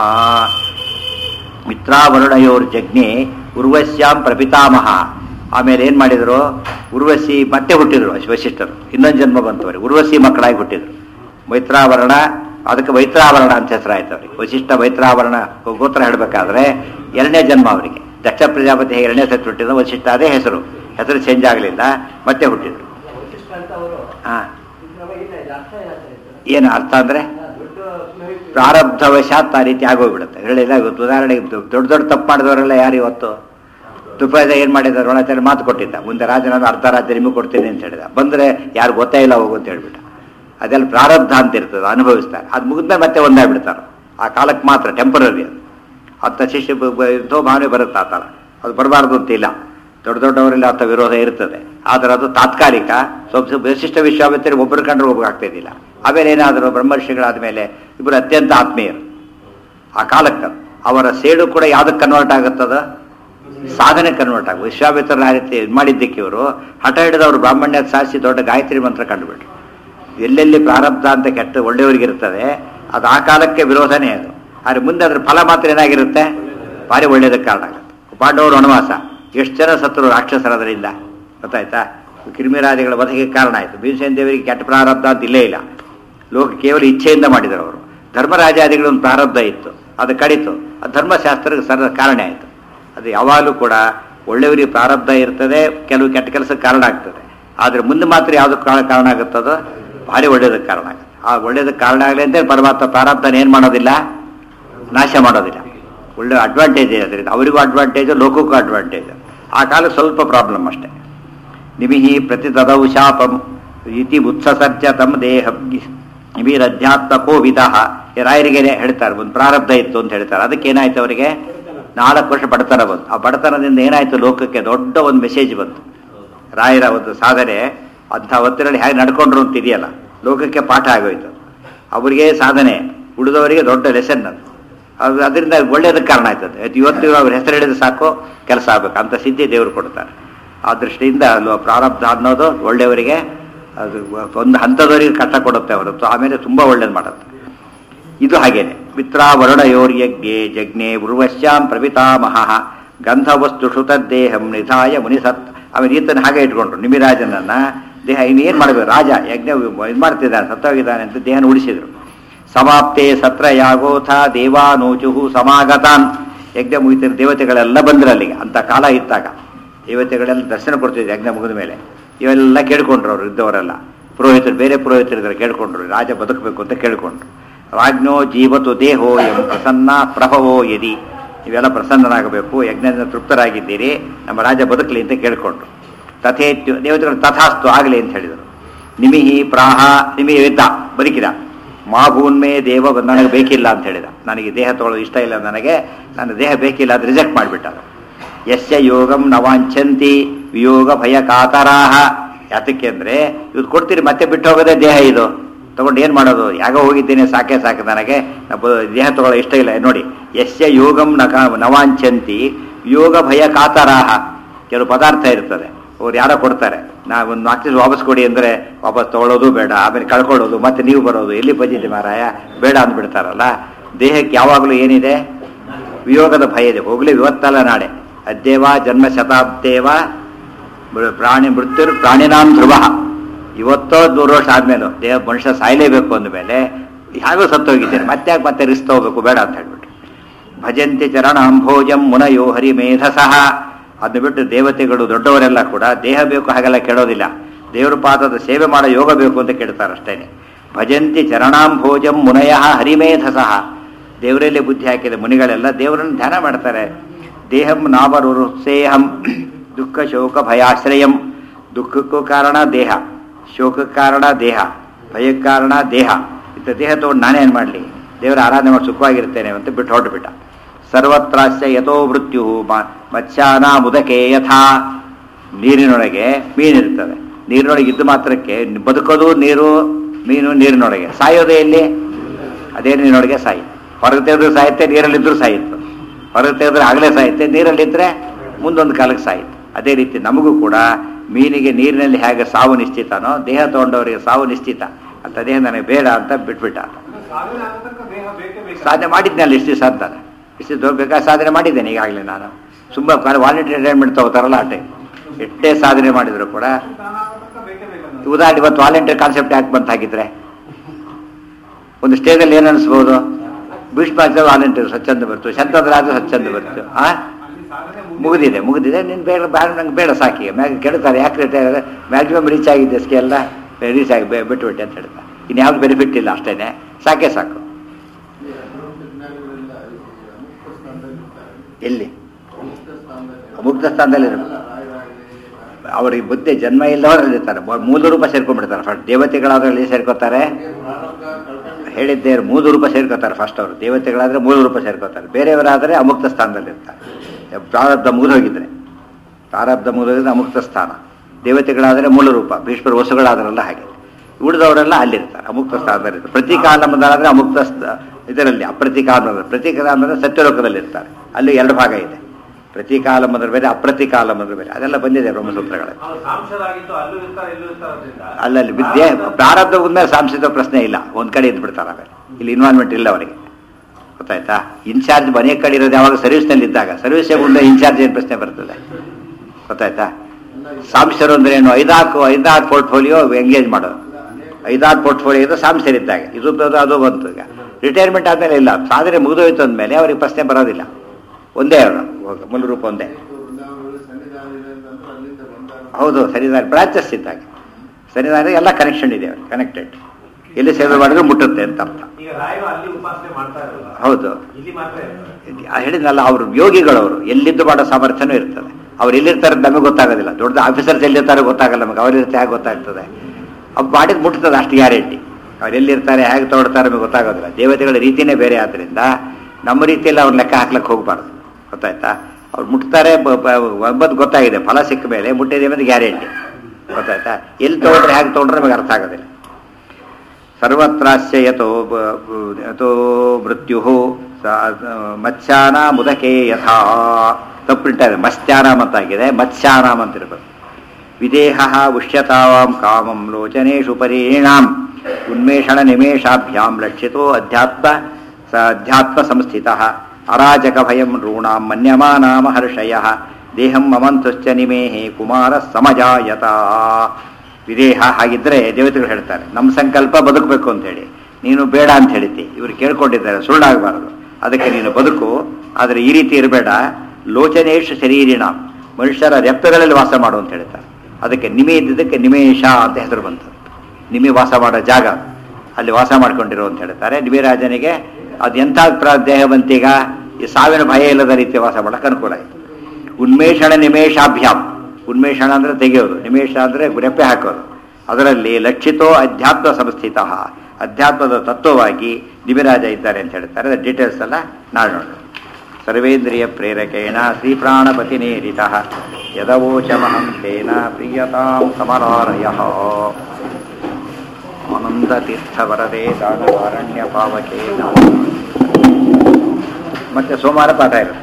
S1: ಮಿತ್ರಾವರುಣಯೋರ್ ಜಜ್ಞೆ ಉರ್ವಶ್ಯಾಂ ಪ್ರಪಿತಾಮಹ ಆಮೇಲೆ ಏನ್ ಮಾಡಿದ್ರು ಉರ್ವಶಿ ಮತ್ತೆ ಹುಟ್ಟಿದ್ರು ವಶಿಷ್ಠರು ಇನ್ನೊಂದು ಜನ್ಮ ಬಂತು ಅವ್ರಿಗೆ ಉರ್ವಶಿ ಮಕ್ಕಳಾಗಿ ಹುಟ್ಟಿದ್ರು ಮೈತ್ರಾವರಣ ಅದಕ್ಕೆ ವೈತ್ರಾವರಣ ಅಂತ ಹೆಸರಾಯ್ತು ಅವ್ರಿಗೆ ವಶಿಷ್ಠ ವೈತ್ರಾವರಣ ಗೋತ್ರ ಹೇಳಬೇಕಾದ್ರೆ ಎರಡನೇ ಜನ್ಮ ಅವರಿಗೆ ದಕ್ಷ ಪ್ರಜಾಪತಿ ಹೇಗೆ ಎರಡನೇ ಸತಿ ಹುಟ್ಟಿದ್ರು ವಶಿಷ್ಠ ಅದೇ ಹೆಸರು ಹೆಸರು ಚೇಂಜ್ ಆಗಲಿಲ್ಲ ಮತ್ತೆ ಹುಟ್ಟಿದ್ರು
S2: ವಶಿಷ್ಠ ಅಂತ ಅವರು
S1: ಹಾ
S2: ನಮಗೆ ಇಲ್ಲ, ಇದು ಅರ್ಥ ಏನಾಗ್ತಾ ಇತ್ತು?
S1: ಏನು ಅರ್ಥ ಅಂದ್ರೆ
S2: ದೊಡ್ಡ ಸ್ನೇಹಿತರು.
S1: ಪ್ರಾರಬ್ಧವಶಾತ್ ಆ ರೀತಿ ಆಗೋಗ್ಬಿಡುತ್ತೆ ಹೇಳಿಲ್ಲ ಇವತ್ತು ಉದಾಹರಣೆಗೆ ದೊ- ದೊಡ್ಡ ದೊಡ್ಡ ತಪ್ಪು ಮಾಡಿದವರೆಲ್ಲ ಯಾರು ಇವತ್ತು ತುಪ್ಪದ ಏನು ಮಾಡಿದ್ದಾರೆ ಒಳಚರಿ ಮಾತು ಕೊಟ್ಟಿದ್ದ ಮುಂದೆ ರಾಜನಾದ್ರು ಅರ್ಧ ರಾಜ್ಯ ನಿಮಗೆ ಕೊಡ್ತೀನಿ ಅಂತ ಹೇಳಿದ ಬಂದರೆ ಯಾರು ಗೊತ್ತೇ ಇಲ್ಲ ಹೋಗು ಅಂತ ಹೇಳ್ಬಿಟ್ಟ ಅದೆಲ್ಲ ಪ್ರಾರಬ್ಧ ಅಂತ ಇರ್ತದೆ ಅನುಭವಿಸ್ತಾರೆ ಅದು ಮುಗಿದ್ಮೇಲೆ ಮತ್ತೆ ಒಂದಾಗ್ಬಿಡ್ತಾರೆ ಆ ಕಾಲಕ್ಕೆ ಮಾತ್ರ ಟೆಂಪರರಿ ಅದು ಅಂತ ಶಿಷ್ಯ ಬ- ಬ- ಇದ್ದೋ ಭಾವನೆ ಬರುತ್ತೆ ಆ ಥರ ಅದು ಬರಬಾರ್ದು ಅಂತಿಲ್ಲ ದೊಡ್ಡ ದೊಡ್ಡವರಲ್ಲಿ ಅಂತ ವಿರೋಧ ಇರ್ತದೆ ಆದರೆ ಅದು ತಾತ್ಕಾಲಿಕ ಸ್ವಲ್ಪ ಸ್ವಲ್ಪ ವಿಶಿಷ್ಟ ವಿಶ್ವಾಮಿತ್ರ ಒಬ್ಬರು ಕಂಡ್ರೆ ಒಬ್ಬರು ಆಗ್ತಿದ್ದಿಲ್ಲ ಆಮೇಲೆ ಏನಾದರೂ ಬ್ರಹ್ಮರ್ಷಿಗಳಾದ ಮೇಲೆ ಇಬ್ಬರು ಅತ್ಯಂತ ಆತ್ಮೀಯರು ಆ ಕಾಲಕ್ಕೆ ಅದು. ಅವರ ಸೇಡು ಕೂಡ ಯಾವ್ದಕ್ಕೆ ಕನ್ವರ್ಟ್ ಆಗುತ್ತದ ಸಾಧನೆ ಕನ್ವರ್ಟ್ ಆಗ ವಿಶ್ವಾಮಿತ್ರನ ಆ ರೀತಿ ಇದ್ ಮಾಡಿದ್ದಕ್ಕೆ ಇವರು ಹಠ ಹಿಡಿದವರು ಬ್ರಾಹ್ಮಣ್ಯ ಸಾಧಿಸಿ ದೊಡ್ಡ ಗಾಯತ್ರಿ ಮಂತ್ರ ಕಂಡುಬಿಟ್ರು ಎಲ್ಲೆಲ್ಲಿ ಪ್ರಾರಬ್ಧ ಅಂತ ಕೆಟ್ಟ ಒಳ್ಳೆಯವರಿಗಿರ್ತದೆ ಅದು ಆ ಕಾಲಕ್ಕೆ ವಿರೋಧನೇ ಅದು ಆದರೆ ಮುಂದೆ ಅದ್ರ ಫಲ ಮಾತ್ರ ಏನಾಗಿರುತ್ತೆ ಭಾರಿ ಒಳ್ಳೇದಕ್ಕೆ ಕಾರಣ ಆಗುತ್ತೆ ಪಾಂಡವರು ವನವಾಸ ಎಷ್ಟು ಜನ ಸತ್ರು ರಾಕ್ಷಸರದರಿಂದ ಗೊತ್ತಾಯ್ತಾ ಕ್ರಿಮಿರಾದಿಗಳ ವಧೆಗೆ ಕಾರಣ ಆಯಿತು ಭೀಮಸೇನ ದೇವರಿಗೆ ಕೆಟ್ಟ ಪ್ರಾರಬ್ಧ ಅಂತ ಇಲ್ಲೇ ಇಲ್ಲ ಲೋಕ ಕೇವಲ ಇಚ್ಛೆಯಿಂದ ಮಾಡಿದರು ಅವರು ಧರ್ಮರಾಜಾದಿಗಳ ಒಂದು ಪ್ರಾರಬ್ಧ ಇತ್ತು ಅದು ಕಡಿತು ಅದು ಧರ್ಮಶಾಸ್ತ್ರಕ್ಕೆ ಸರ ಕಾರಣ ಆಯಿತು ಅದು ಯಾವಾಗಲೂ ಕೂಡ ಒಳ್ಳೆಯವರಿಗೆ ಪ್ರಾರಬ್ಧ ಇರ್ತದೆ ಕೆಲವು ಕೆಟ್ಟ ಕೆಲಸಕ್ಕೆ ಕಾರಣ ಆಗ್ತದೆ ಆದರೆ ಮುಂದೆ ಮಾತ್ರ ಯಾವುದಕ್ಕೆ ಕಾರಣ ಕಾರಣ ಆಗುತ್ತದೋ ಭಾರಿ ಒಳ್ಳೇದಕ್ಕೆ ಕಾರಣ ಆಗುತ್ತೆ ಆ ಒಳ್ಳೇದಕ್ಕೆ ಕಾರಣ ಆಗಲಿ ಅಂತ ಪರಮಾತ್ಮ ಪ್ರಾರಬ್ಧನ ಏನು ಮಾಡೋದಿಲ್ಲ ನಾಶ ಮಾಡೋದಿಲ್ಲ ಒಳ್ಳೆ ಅಡ್ವಾಂಟೇಜ್ ಇದೆ ಅದರಿಂದ ಅವರಿಗೂ ಅಡ್ವಾಂಟೇಜು ಲೋಕಕ್ಕೂ ಅಡ್ವಾಂಟೇಜ್ ಆ ಕಾಲಕ್ಕೆ ಸ್ವಲ್ಪ ಪ್ರಾಬ್ಲಮ್ ಅಷ್ಟೇ ನಿಮಿಹಿ ಪ್ರತಿದದೌ ಶಾಪಂ ಇತಿ ಉತ್ಸಸರ್ಜ ತಮ್ಮ ದೇಹ ನಿಮಿರಧ್ಯಾತ್ಮಕೋ ವಿಧಃ ಈ ರಾಯರಿಗೆ ಹೇಳ್ತಾರೆ ಒಂದು ಪ್ರಾರಬ್ಧ ಇತ್ತು ಅಂತ ಹೇಳ್ತಾರೆ ಅದಕ್ಕೆ ಏನಾಯ್ತು ಅವರಿಗೆ ನಾಲ್ಕು ವರ್ಷ ಬಡತನ ಬಂತು ಆ ಬಡತನದಿಂದ ಏನಾಯ್ತು ಲೋಕಕ್ಕೆ ದೊಡ್ಡ ಒಂದು ಮೆಸೇಜ್ ಬಂತು ರಾಯರ ಒಂದು ಸಾಧನೆ ಅಂಥ ಹೊತ್ತಿನಲ್ಲಿ ಹೇಗೆ ನಡ್ಕೊಂಡ್ರು ಅಂತ ಇದೆಯಲ್ಲ ಲೋಕಕ್ಕೆ ಪಾಠ ಆಗೋಯ್ತು ಅವರಿಗೆ ಸಾಧನೆ ಉಳಿದವರಿಗೆ ದೊಡ್ಡ ಲೆಸನ್ ಅದು ಅದು ಅದರಿಂದ ಒಳ್ಳೇದಕ್ಕೆ ಕಾರಣ ಆಯ್ತದೆ ಅದು ಇವತ್ತು ಅವ್ರ ಹೆಸರು ಹೇಳಿದ್ರೆ ಸಾಕು ಕೆಲಸ ಆಗ್ಬೇಕು ಅಂತ ಸಿದ್ಧಿ ದೇವರು ಕೊಡ್ತಾರೆ ಆ ದೃಷ್ಟಿಯಿಂದ ಅಲ್ವ ಪ್ರಾರಬ್ಧ ಅನ್ನೋದು ಒಳ್ಳೆಯವರಿಗೆ ಅದು ಒಂದು ಹಂತದವರಿಗೆ ಕಷ್ಟ ಕೊಡುತ್ತೆ ಹೊರತು ಆಮೇಲೆ ತುಂಬ ಒಳ್ಳೇದು ಮಾಡುತ್ತೆ ಇದು ಹಾಗೇನೆ ಮಿತ್ರಾವರುಣಯೋರ್ಯಜ್ಞೆ ಜಜ್ಞೆ ಉರ್ವಶ್ಯಾಂ ಪ್ರಪಿತಾಮಹ ಗಂಧವಸ್ತು ತದ್ದೇಹಂ ನಿಧಾಯ ಮುನಿಸತ್ ಆಮೇಲೆ ಈತನ ಹಾಗೆ ಇಟ್ಕೊಂಡ್ರು ನಿಮಿರಾಜನನ್ನ ದೇಹ ಇನ್ನೇನು ಮಾಡಬೇಕು ರಾಜ ಯಜ್ಞ ಇದು ಮಾಡ್ತಿದ್ದಾನೆ ಸತ್ತೋಗಿದ್ದಾನೆ ಅಂತ ದೇಹನ ಉಳಿಸಿದ್ರು ಸಮಾಪ್ತೆ ಸತ್ರ ಯಾಗೋಥ ದೇವಾನೋಚುಹು ಸಮಾಗತಾನ್ ಯಜ್ಞ ಮುಗಿತಿರೋ ದೇವತೆಗಳೆಲ್ಲ ಬಂದ್ರು ಅಲ್ಲಿಗೆ ಅಂತ ಕಾಲ ಇದ್ದಾಗ ದೇವತೆಗಳೆಲ್ಲ ದರ್ಶನ ಕೊಡ್ತಿದ್ರು ಯಜ್ಞ ಮುಗಿದ ಮೇಲೆ ಇವೆಲ್ಲ ಕೇಳ್ಕೊಂಡ್ರು ಅವರು ಇದ್ದವರೆಲ್ಲ ಪುರೋಹಿತರು ಬೇರೆ ಪುರೋಹಿತರಿದ್ದಾರೆ ಕೇಳ್ಕೊಂಡ್ರು ರಾಜ ಬದುಕಬೇಕು ಅಂತ ಕೇಳ್ಕೊಂಡ್ರು ರಾಜ್ಞೋ ಜೀವತು ದೇಹೋ ಎಂ ಪ್ರಸನ್ನ ಪ್ರಭವೋ ಯದಿ ನೀವೆಲ್ಲ ಪ್ರಸನ್ನರಾಗಬೇಕು ಯಜ್ಞದಿಂದ ತೃಪ್ತರಾಗಿದ್ದೀರಿ ನಮ್ಮ ರಾಜ ಬದುಕಲಿ ಅಂತ ಕೇಳ್ಕೊಂಡ್ರು ತಥೇತ್ಯು ದೇವತೆಗಳು ತಥಾಸ್ತು ಆಗಲಿ ಅಂತ ಹೇಳಿದರು ನಿಮಿಹಿ ಪ್ರಾಹ ನಿಮಿ ಯುದ್ಧ ಬದುಕಿದ ಮಾಭೂನ್ಮೇ ದೇವ ನನಗೆ ಬೇಕಿಲ್ಲ ಅಂತ ಹೇಳಿದ ನನಗೆ ದೇಹ ತೊಗೊಳ್ಳೋದು ಇಷ್ಟ ಇಲ್ಲ ನನಗೆ ನನ್ನ ದೇಹ ಬೇಕಿಲ್ಲ ಅದು ರಿಜೆಕ್ಟ್ ಮಾಡಿಬಿಟ್ಟ ಯಸ್ಯ ಯೋಗಂ ನವಾಂಛಂತಿ ವಿಯೋಗ ಭಯ ಕಾತರಾಹ ಯಾತಕ್ಕೆ ಅಂದ್ರೆ ಇವ್ರು ಕೊಡ್ತೀರಿ ಮತ್ತೆ ಬಿಟ್ಟು ಹೋಗೋದೇ ದೇಹ ಇದು ತಗೊಂಡು ಏನು ಮಾಡೋದು ಯಾಗ ಹೋಗಿದ್ದೇನೆ ಸಾಕೆ ಸಾಕು ನನಗೆ ನಬ್ಬ- ದೇಹ ತಗೊಳ್ಳೋ ಇಷ್ಟ ಇಲ್ಲ ನೋಡಿ ಯಸ್ಯ ಯೋಗಂ ನಕ ನವಾಂಚಂತಿ ಯೋಗ ಭಯ ಕಾತರಾಹ ಕೆಲವು ಪದಾರ್ಥ ಇರ್ತದೆ ಅವ್ರು ಯಾರೋ ಕೊಡ್ತಾರೆ ನಾವು ಒಂದು ನಾಲ್ಕು ದಿವಸ ವಾಪಸ್ ಕೊಡಿ ಅಂದರೆ ವಾಪಸ್ ತಗೊಳ್ಳೋದು ಬೇಡ ಆಮೇಲೆ ಕಳ್ಕೊಳ್ಳೋದು ಮತ್ತೆ ನೀವು ಬರೋದು ಎಲ್ಲಿ ಬಂದಿದೆ ಮಾರಾಯ ಬೇಡ ಅಂದ್ಬಿಡ್ತಾರಲ್ಲ ದೇಹಕ್ಕೆ ಯಾವಾಗಲೂ ಏನಿದೆ ವಿಯೋಗದ ಭಯ ಇದೆ ಹೋಗ್ಲಿ ಇವತ್ತಲ್ಲ ನಾಳೆ ಅದ್ದೇವ ಜನ್ಮ ಶತಾಬ್ದೇವ ಮೃ- ಪ್ರಾಣಿ ಮೃತ್ಯುರ್ ಪ್ರಾಣಿನಾಂ ಧ್ರುವ ಇವತ್ತೋ ನೂರು ವರ್ಷ ಆದ್ಮೇಲೆ ದೇಹ ಮನುಷ್ಯ ಸಾಯಲೇಬೇಕು ಅಂದಮೇಲೆ ಹೇಗೋ ಸತ್ತೋಗಿದ್ದೇನೆ ಮತ್ತೆ ಯಾಕೆ ಮತ್ತೆ ರಿಸ್ಕ್ ತಗೋಬೇಕು ಬೇಡ ಅಂತ ಹೇಳ್ಬಿಟ್ಟು ಭಜಂತಿ ಚರಣ ಅಂಭೋಜಂ ಮುನಯೋ ಹರಿಮೇಧಸಃ ಅದನ್ನ ಬಿಟ್ಟು ದೇವತೆಗಳು ದೊಡ್ಡವರೆಲ್ಲ ಕೂಡ ದೇಹ ಬೇಕು ಹಾಗೆಲ್ಲ ಕೇಳೋದಿಲ್ಲ ದೇವರ ಪಾದದ ಸೇವೆ ಮಾಡೋ ಯೋಗ ಬೇಕು ಅಂತ ಕೇಳ್ತಾರೆ ಅಷ್ಟೇನೆ ಭಜಂತಿ ಚರಣಾಂಭೋಜಂ ಮುನಯ ಹರಿಮೇಧಸಃ ದೇವರಲ್ಲಿ ಬುದ್ಧಿ ಹಾಕಿದ ಮುನಿಗಳೆಲ್ಲ ದೇವರನ್ನು ಧ್ಯಾನ ಮಾಡ್ತಾರೆ ದೇಹಂ ನಾವರುಸೇಹಂ ದುಃಖ ಶೋಕ ಭಯಾಶ್ರಯಂ ದುಃಖಕ್ಕೂ ಕಾರಣ ದೇಹ ಶೋಕಕ್ಕೆ ಕಾರಣ ದೇಹ ಭಯಕ್ಕೆ ಕಾರಣ ದೇಹ ಇಂಥ ದೇಹ ತಗೊಂಡು ನಾನೇನು ಮಾಡಲಿ ದೇವರ ಆರಾಧನೆ ಮಾಡಿ ಸುಖವಾಗಿರ್ತೇನೆ ಅಂತ ಬಿಟ್ಟು ಹೊರಟುಬಿಟ್ಟ ಸರ್ವತ್ರಾಸ್ಯ ಯಥೋ ಮೃತ್ಯು ಮ- ಮತ್ಸ್ಯಾನ ಮುದಕೆ ಯಥಾ ನೀರಿನೊಳಗೆ ಮೀನಿರ್ತದೆ ನೀರಿನೊಳಗೆ ಇದ್ದು ಮಾತ್ರಕ್ಕೆ ಬದುಕೋದು ನೀರು ಮೀನು ನೀರಿನೊಳಗೆ ಸಾಯೋದೇ ಎಲ್ಲಿ ಅದೇ ನೀರಿನೊಳಗೆ ಸಾಯಿ ಹೊರಗೆ ತೆಗೆದ್ರು ಸಾಯುತ್ತೆ ನೀರಲ್ಲಿದ್ದರೂ ಸಾಯಿತು ಹೊರಗೆ ತೆಗೆದ್ರೆ ಆಗಲೇ ಸಾಯುತ್ತೆ ನೀರಲ್ಲಿದ್ದರೆ ಮುಂದೊಂದು ಕಾಲಕ್ಕೆ ಸಾಯಿತು ಅದೇ ರೀತಿ ನಮಗೂ ಕೂಡ ಮೀನಿಗೆ ನೀರಿನಲ್ಲಿ ಹೇಗೆ ಸಾವು ನಿಶ್ಚಿತನೋ ದೇಹ ತಗೊಂಡವರಿಗೆ ಸಾವು ನಿಶ್ಚಿತ ಅಂತ ದೇಹ ನನಗೆ ಬೇಡ ಅಂತ ಬಿಟ್ಬಿಟ್ಟ
S3: ಸಾಧನೆ ಆಗೋ ತನಕ ದೇಹ ಬೇಕೇ ಬೇಕು
S1: ಸಾಧನೆ ಮಾಡಿದ್ನಲ್ಲ ಇಷ್ಟು ದಿವಸ ಅಂತಾನೆ ಇಷ್ಟು ದಿವಸ ಬೇಕಾದ ಸಾಧನೆ ಮಾಡಿದ್ದೇನೆ ಈಗಾಗಲೇ ನಾನು ತುಂಬ ವಾಲಂಟಿಯರ್ ರಿಟೈರ್ಮೆಂಟ್ ತಗೋತಾರಲ್ಲ ಆ ಟೈಮ್ ಎಷ್ಟೇ ಸಾಧನೆ ಮಾಡಿದ್ರು ಕೂಡ
S3: ದಾನ ಆಗೋ ತನಕ ಬೇಕೇ ಬೇಕನ್ನೋದು
S1: ಉದಾಹರಣೆ ಇವತ್ತು ವಾಲಂಟಿಯರ್ ಕಾನ್ಸೆಪ್ಟ್ ಯಾಕೆ ಬಂತ ಹಾಕಿದ್ರೆ ಒಂದು ಸ್ಟೇಜಲ್ಲಿ ಏನು ಅನಿಸ್ಬೋದು ಭೀಷ್ಮಾಚಾರ್ಯ ವಾಲಂಟಿಯರ್ ಸ್ವಚ್ಛಂದ ಬರ್ತು ಶಂತದ್ರಾಜ ಸ್ವಚ್ಛಂದ ಬರ್ತು ಆ
S3: ಅಲ್ಲಿ ಸಾಧನೆ
S1: ಮುಗಿದಿದೆ ಮುಗಿದಿದೆ ನೀನು ಬೇಡ ಬೇಡ ನಂಗೆ ಬೇಡ ಸಾಕಿ ಮ್ಯಾಗ ಕೆಡ್ತಾರೆ ಯಾಕೆ ರಿಟೈರ್ ಮ್ಯಾಕ್ಸಿಮಮ್ ರೀಚ್ ಆಗಿದೆ ಸ್ಕೇಲ್ಲ ರೀಚ್ ಆಗಿ ಬೇ- ಬಿಟ್ಟುಬಿಟ್ಟೆ ಅಂತ ಹೇಳ್ತಾರೆ ಇನ್ನು ಯಾವ್ದು ಬೆನಿಫಿಟ್ ಇಲ್ಲ ಅಷ್ಟೇನೆ ಸಾಕೇ ಸಾಕು ಎಲ್ಲಿ ಮುಕ್ತ ಸ್ಥಾನದಲ್ಲಿ ಇರ್ಬೇಕು ಅವರಿಗೆ ಬುದ್ಧಿ ಜನ್ಮ ಇಲ್ಲವರಲ್ಲಿ ಇರ್ತಾರೆ ಮೂ- ಮೂಲ ರೂಪ ಸೇರ್ಕೊಂಡ್ಬಿಡ್ತಾರೆ ಫಸ್ಟ್ ದೇವತೆಗಳಾದ್ರಲ್ಲಿ ಸೇರ್ಕೋತಾರೆ ಹೇಳಿದ್ದೇ ಮೂಲ ರೂಪ ಸೇರ್ಕೋತಾರೆ ಫಸ್ಟ್ ಅವರು ದೇವತೆಗಳಾದ್ರೆ ಮೂಲ ರೂಪ ಸೇರ್ಕೋತಾರೆ ಬೇರೆಯವರಾದರೆ ಅಮುಕ್ತ ಸ್ಥಾನದಲ್ಲಿ ಇರ್ತಾರೆ ಪ್ರಾರಬ್ಧ ಮುಗಿದು ಹೋಗಿದ್ರೆ ಪ್ರಾರಬ್ಧ ಮುಗಿದ್ರೆ ಅಮುಕ್ತ ಸ್ಥಾನ ದೇವತೆಗಳಾದರೆ ಮೂಲ ರೂಪ ಭೀಷ್ಮರ ವಸುಗಳಾದ್ರಲ್ಲ ಹಾಗೆ ಉಳಿದವರೆಲ್ಲ ಅಲ್ಲಿರ್ತಾರೆ ಅಮುಕ್ತ ಸ್ಥಾನದಲ್ಲಿ ಇರ್ತಾರೆ ಪ್ರತಿ ಕಾಲಮದಾದ್ರೆ ಅಮುಕ್ತ ಸ್ಥ- ಇದರಲ್ಲಿ ಅಪ್ರತಿಕಾಲಮದ ಪ್ರತಿಕಾಲಮದ ಸತ್ಯಲೋಕದಲ್ಲಿ ಇರ್ತಾರೆ ಅಲ್ಲಿ ಎರಡು ಭಾಗ ಇದೆ ಪ್ರತಿಕಾಲಮದ್ರ ಬೇರೆ ಅಪ್ರತಿಕಾಲಮದ್ರ ಬೇರೆ ಅದೆಲ್ಲ ಬಂದಿದೆ ಬ್ರಹ್ಮಸೂತ್ರಗಳಲ್ಲಿ
S3: ಅವ್ರು ಸಾಂಸರಾಗಿದ್ದು ಅಲ್ಲೂ ಇರ್ತಾರೆ ಇಲ್ಲೂ ಇರ್ತಾರೆ ಅದರಿಂದ
S1: ಅಲ್ಲಲ್ಲಿ ವಿದ್ಯೆ ಪ್ರಾರಬ್ಧ ಬಂದ್ಮೇಲೆ ಸಾಂಸ್ಕೃತಿಕ ಪ್ರಶ್ನೆ ಇಲ್ಲ ಒಂದ್ ಕಡೆ ಇದ್ದು ಬಿಡ್ತಾರೆ ಆಮೇಲೆ ಇಲ್ಲಿ ಇನ್ವಾಲ್ವ್ಮೆಂಟ್ ಇಲ್ಲ ಅವರಿಗೆ ಗೊತ್ತಾಯ್ತಾ ಇನ್ಚಾರ್ಜ್ ಮನೆ ಕಡೆ ಇರೋದು ಯಾವಾಗ ಸರ್ವಿಸ್ನಲ್ಲಿ ಇದ್ದಾಗ ಸರ್ವಿಸ್ ಮುಂದೆ ಇನ್ಚಾರ್ಜ್ ಏನು ಪ್ರಶ್ನೆ ಬರ್ತದೆ ಗೊತ್ತಾಯ್ತಾ ಸಾಂಸ್ಥರು ಅಂದ್ರೆ ಏನು ಐದಾಕು ಐದಾರು ಪೋರ್ಟ್ಫೋಲಿಯೋ ಎಂಗೇಜ್ ಮಾಡೋದು ಐದಾರು ಪೋರ್ಟ್ಫೋಲಿಯೋ ಇದು ಸಾಂಸ್ಥರ್ ಇದ್ದಾಗ ಇದು ಅದು ಅದು ಬಂತು ಈಗ ರಿಟೈರ್ಮೆಂಟ್ ಆದ್ಮೇಲೆ ಇಲ್ಲ ಸಾಧನೆ ಮುಗಿದೋಯ್ತು ಅಂದಮೇಲೆ ಅವ್ರಿಗೆ ಪ್ರಶ್ನೆ ಬರೋದಿಲ್ಲ ಒಂದೇ ಅವರು ಮೂಲ ರೂಪ ಒಂದೇ ಹೌದು ಸರಿದಾರಿ ಬ್ರಾಂಚಸ್ ಇದ್ದಾಗ ಸರಿದಾರಿ ಎಲ್ಲ ಕನೆಕ್ಷನ್ ಇದೆ ಅವ್ರಿಗೆ ಕನೆಕ್ಟೆಡ್ ಎಲ್ಲಿ ಸೇವೆ ಮಾಡಿದ್ರು ಮುಟ್ಟುತ್ತೆ ಅಂತ ಅರ್ಥ
S3: ಈಗ ರಾಯರು ಅಲ್ಲಿ ಉಪಾಸನೆ ಮಾಡ್ತಾ ಇರಲ್ಲ
S1: ಹೌದು
S3: ಇಲ್ಲಿ ಮಾತ್ರ ಇರ್ತಾರೆ
S1: ಆ ಹೇಳಿದ್ನಲ್ಲ ಅವರು ಯೋಗಿಗಳವರು ಎಲ್ಲಿದ್ದು ಮಾಡೋ ಸಾಮರ್ಥ್ಯನೂ ಇರ್ತದೆ ಅವ್ರು ಎಲ್ಲಿರ್ತಾರೆ ಅಂತ ನಮಗೆ ಗೊತ್ತಾಗೋದಿಲ್ಲ ದೊಡ್ಡ ಆಫೀಸರ್ಸ್ ಎಲ್ಲಿರ್ತಾರೆ ಗೊತ್ತಾಗಲ್ಲ ನಮಗೆ ಅವ್ರಿರ್ತಾರೆ ಹೇಗೆ ಗೊತ್ತಾಗ್ತದೆ ಅವ್ರು ಮಾಡಿದ್ ಮುಟ್ತದೆ ಅಷ್ಟು ಗ್ಯಾರಂಟಿ ಅವ್ರು ಎಲ್ಲಿರ್ತಾರೆ ಹೇಗೆ ತೊಗೊಳ್ತಾರೆ ನಮಗೆ ಗೊತ್ತಾಗೋದಿಲ್ಲ ದೇವತೆಗಳ ರೀತಿನೇ ಬೇರೆ ಆದ್ರಿಂದ ನಮ್ಮ ರೀತಿಯಲ್ಲಿ ಅವ್ರು ಲೆಕ್ಕ ಹಾಕ್ಲಕ್ಕೆ ಹೋಗ್ಬಾರ್ದು ಗೊತ್ತಾಯ್ತಾ ಅವ್ರು ಮುಟ್ತಾರೆ ಒಂಬತ್ತು ಗೊತ್ತಾಗಿದೆ ಫಲ ಸಿಕ್ಕ ಮೇಲೆ ಮುಟ್ಟಿದೆ ಮೇಲೆ ಗ್ಯಾರಂಟಿ ಗೊತ್ತಾಯ್ತಾ ಎಲ್ಲಿ ತೊಗೊಂಡ್ರೆ ಹೇಗೆ ತೊಗೊಂಡ್ರೆ ನಮಗೆ ಅರ್ಥ ಆಗೋದಿಲ್ಲ ಸರ್ವತ್ರಾಸ್ಯ ಯಥೋ ಬ- ಬ- ಯಥೋ ಮೃತ್ಯು ಮತ್ಸ್ಯಾನ ಮುದಕೆ ಯಥಾ ತಪ್ಪಿಟ್ಟಾರೆ ಮತ್ಸ್ಯಾನಾಮ್ ಅಂತಾಗಿದೆ ಮತ್ಸ್ಯಾನಾಮ್ ಅಂತ ಇರ್ಬೇಕು ವಿದೇಹ ಉಷ್ಯತಾವಾಂ ಕಾಮಂ ಲೋಚನೇಶು ಪರಿಣಾಂ ಉನ್ಮೇಷಣ ನಿಮೇಷಾಭ್ಯಾಂ ಲಕ್ಷಿತೋ ಅಧ್ಯಾತ್ಮ ಸ ಅಧ್ಯಾತ್ಮ ಸಂಸ್ಥಿತ ಅರಾಜಕ ಭಯಂ ನೃಣಾಂ ಮನ್ಯಮಾನಾಮ ಹರ್ಷಯ ದೇಹಂ ಮಮಂತುಶ್ಚ ನಿಮೇಹೆ ಕುಮಾರ ಸಮಜಾಯತ ವಿದೇಹ ಹಾಗಿದ್ರೆ ದೇವತೆಗಳು ಹೇಳ್ತಾರೆ ನಮ್ಮ ಸಂಕಲ್ಪ ಬದುಕಬೇಕು ಅಂತ ಹೇಳಿ ನೀನು ಬೇಡ ಅಂತ ಹೇಳಿದ್ದಿ ಇವರು ಕೇಳ್ಕೊಂಡಿದ್ದಾರೆ ಸುಳ್ಳಾಗಬಾರದು ಅದಕ್ಕೆ ನೀನು ಬದುಕು ಆದರೆ ಈ ರೀತಿ ಇರಬೇಡ ಲೋಚನೇಶು ಶರೀರಿಣ ಮನುಷ್ಯರ ರೆಪ್ಪೆಗಳಲ್ಲಿ ವಾಸ ಮಾಡು ಅಂತ ಹೇಳ್ತಾರೆ ಅದಕ್ಕೆ ನಿಮೆ ಇದ್ದಿದ್ದಕ್ಕೆ ನಿಮೇಶ ಅಂತ ಹೆಸರು ಬಂತು ನಿಮಿ ವಾಸ ಮಾಡೋ ಜಾಗ ಅಲ್ಲಿ ವಾಸ ಮಾಡ್ಕೊಂಡಿರೋ ಅಂತ ಹೇಳ್ತಾರೆ ನಿಮಿರಾಜನಿಗೆ ಅದು ಎಂಥ ಪ್ರ ದೇಹ ಬಂತೀಗ ಈ ಸಾವಿನ ಭಯ ಇಲ್ಲದ ರೀತಿ ವಾಸ ಮಾಡಕ್ಕೆ ಅನುಕೂಲ ಆಯಿತು ಉನ್ಮೇಷಣ ನಿಮೇಷಾಭ್ಯಾಮ್ ಉನ್ಮೇಷಣ ಅಂದ್ರೆ ತೆಗೆಯೋದು ನಿಮೇಷ ಅಂದ್ರೆ ರೆಪ್ಪೆ ಹಾಕೋದು ಅದರಲ್ಲಿ ಲಕ್ಷಿತೋ ಅಧ್ಯಾತ್ಮ ಸಂಸ್ಥಿತ ಅಧ್ಯಾತ್ಮದ ತತ್ವವಾಗಿ ನಿಮಿರಾಜ ಇದ್ದಾರೆ ಅಂತ ಹೇಳ್ತಾರೆ ಡೀಟೇಲ್ಸ್ ಎಲ್ಲ ನಾಳೆ ನೋಡೋಣ ಸರ್ವೇಂದ್ರಿಯ ಪ್ರೇರಕೇಣ ಶ್ರೀಪ್ರಾಣಪತಿನೇರಿತ ಯದವೋಚಮಹಂ ತೇನ ಪ್ರಿಯತಾಂ ಸಮರಾರಯ ಆನಂದತೀರ್ಥವರದೇ ದಾನವಾರಣ್ಯ ಪಾವಕೇ ನಮಃ ಮತ್ತೆ ಸೋಮವಾರ ಪಾಠ ಇರುತ್ತೆ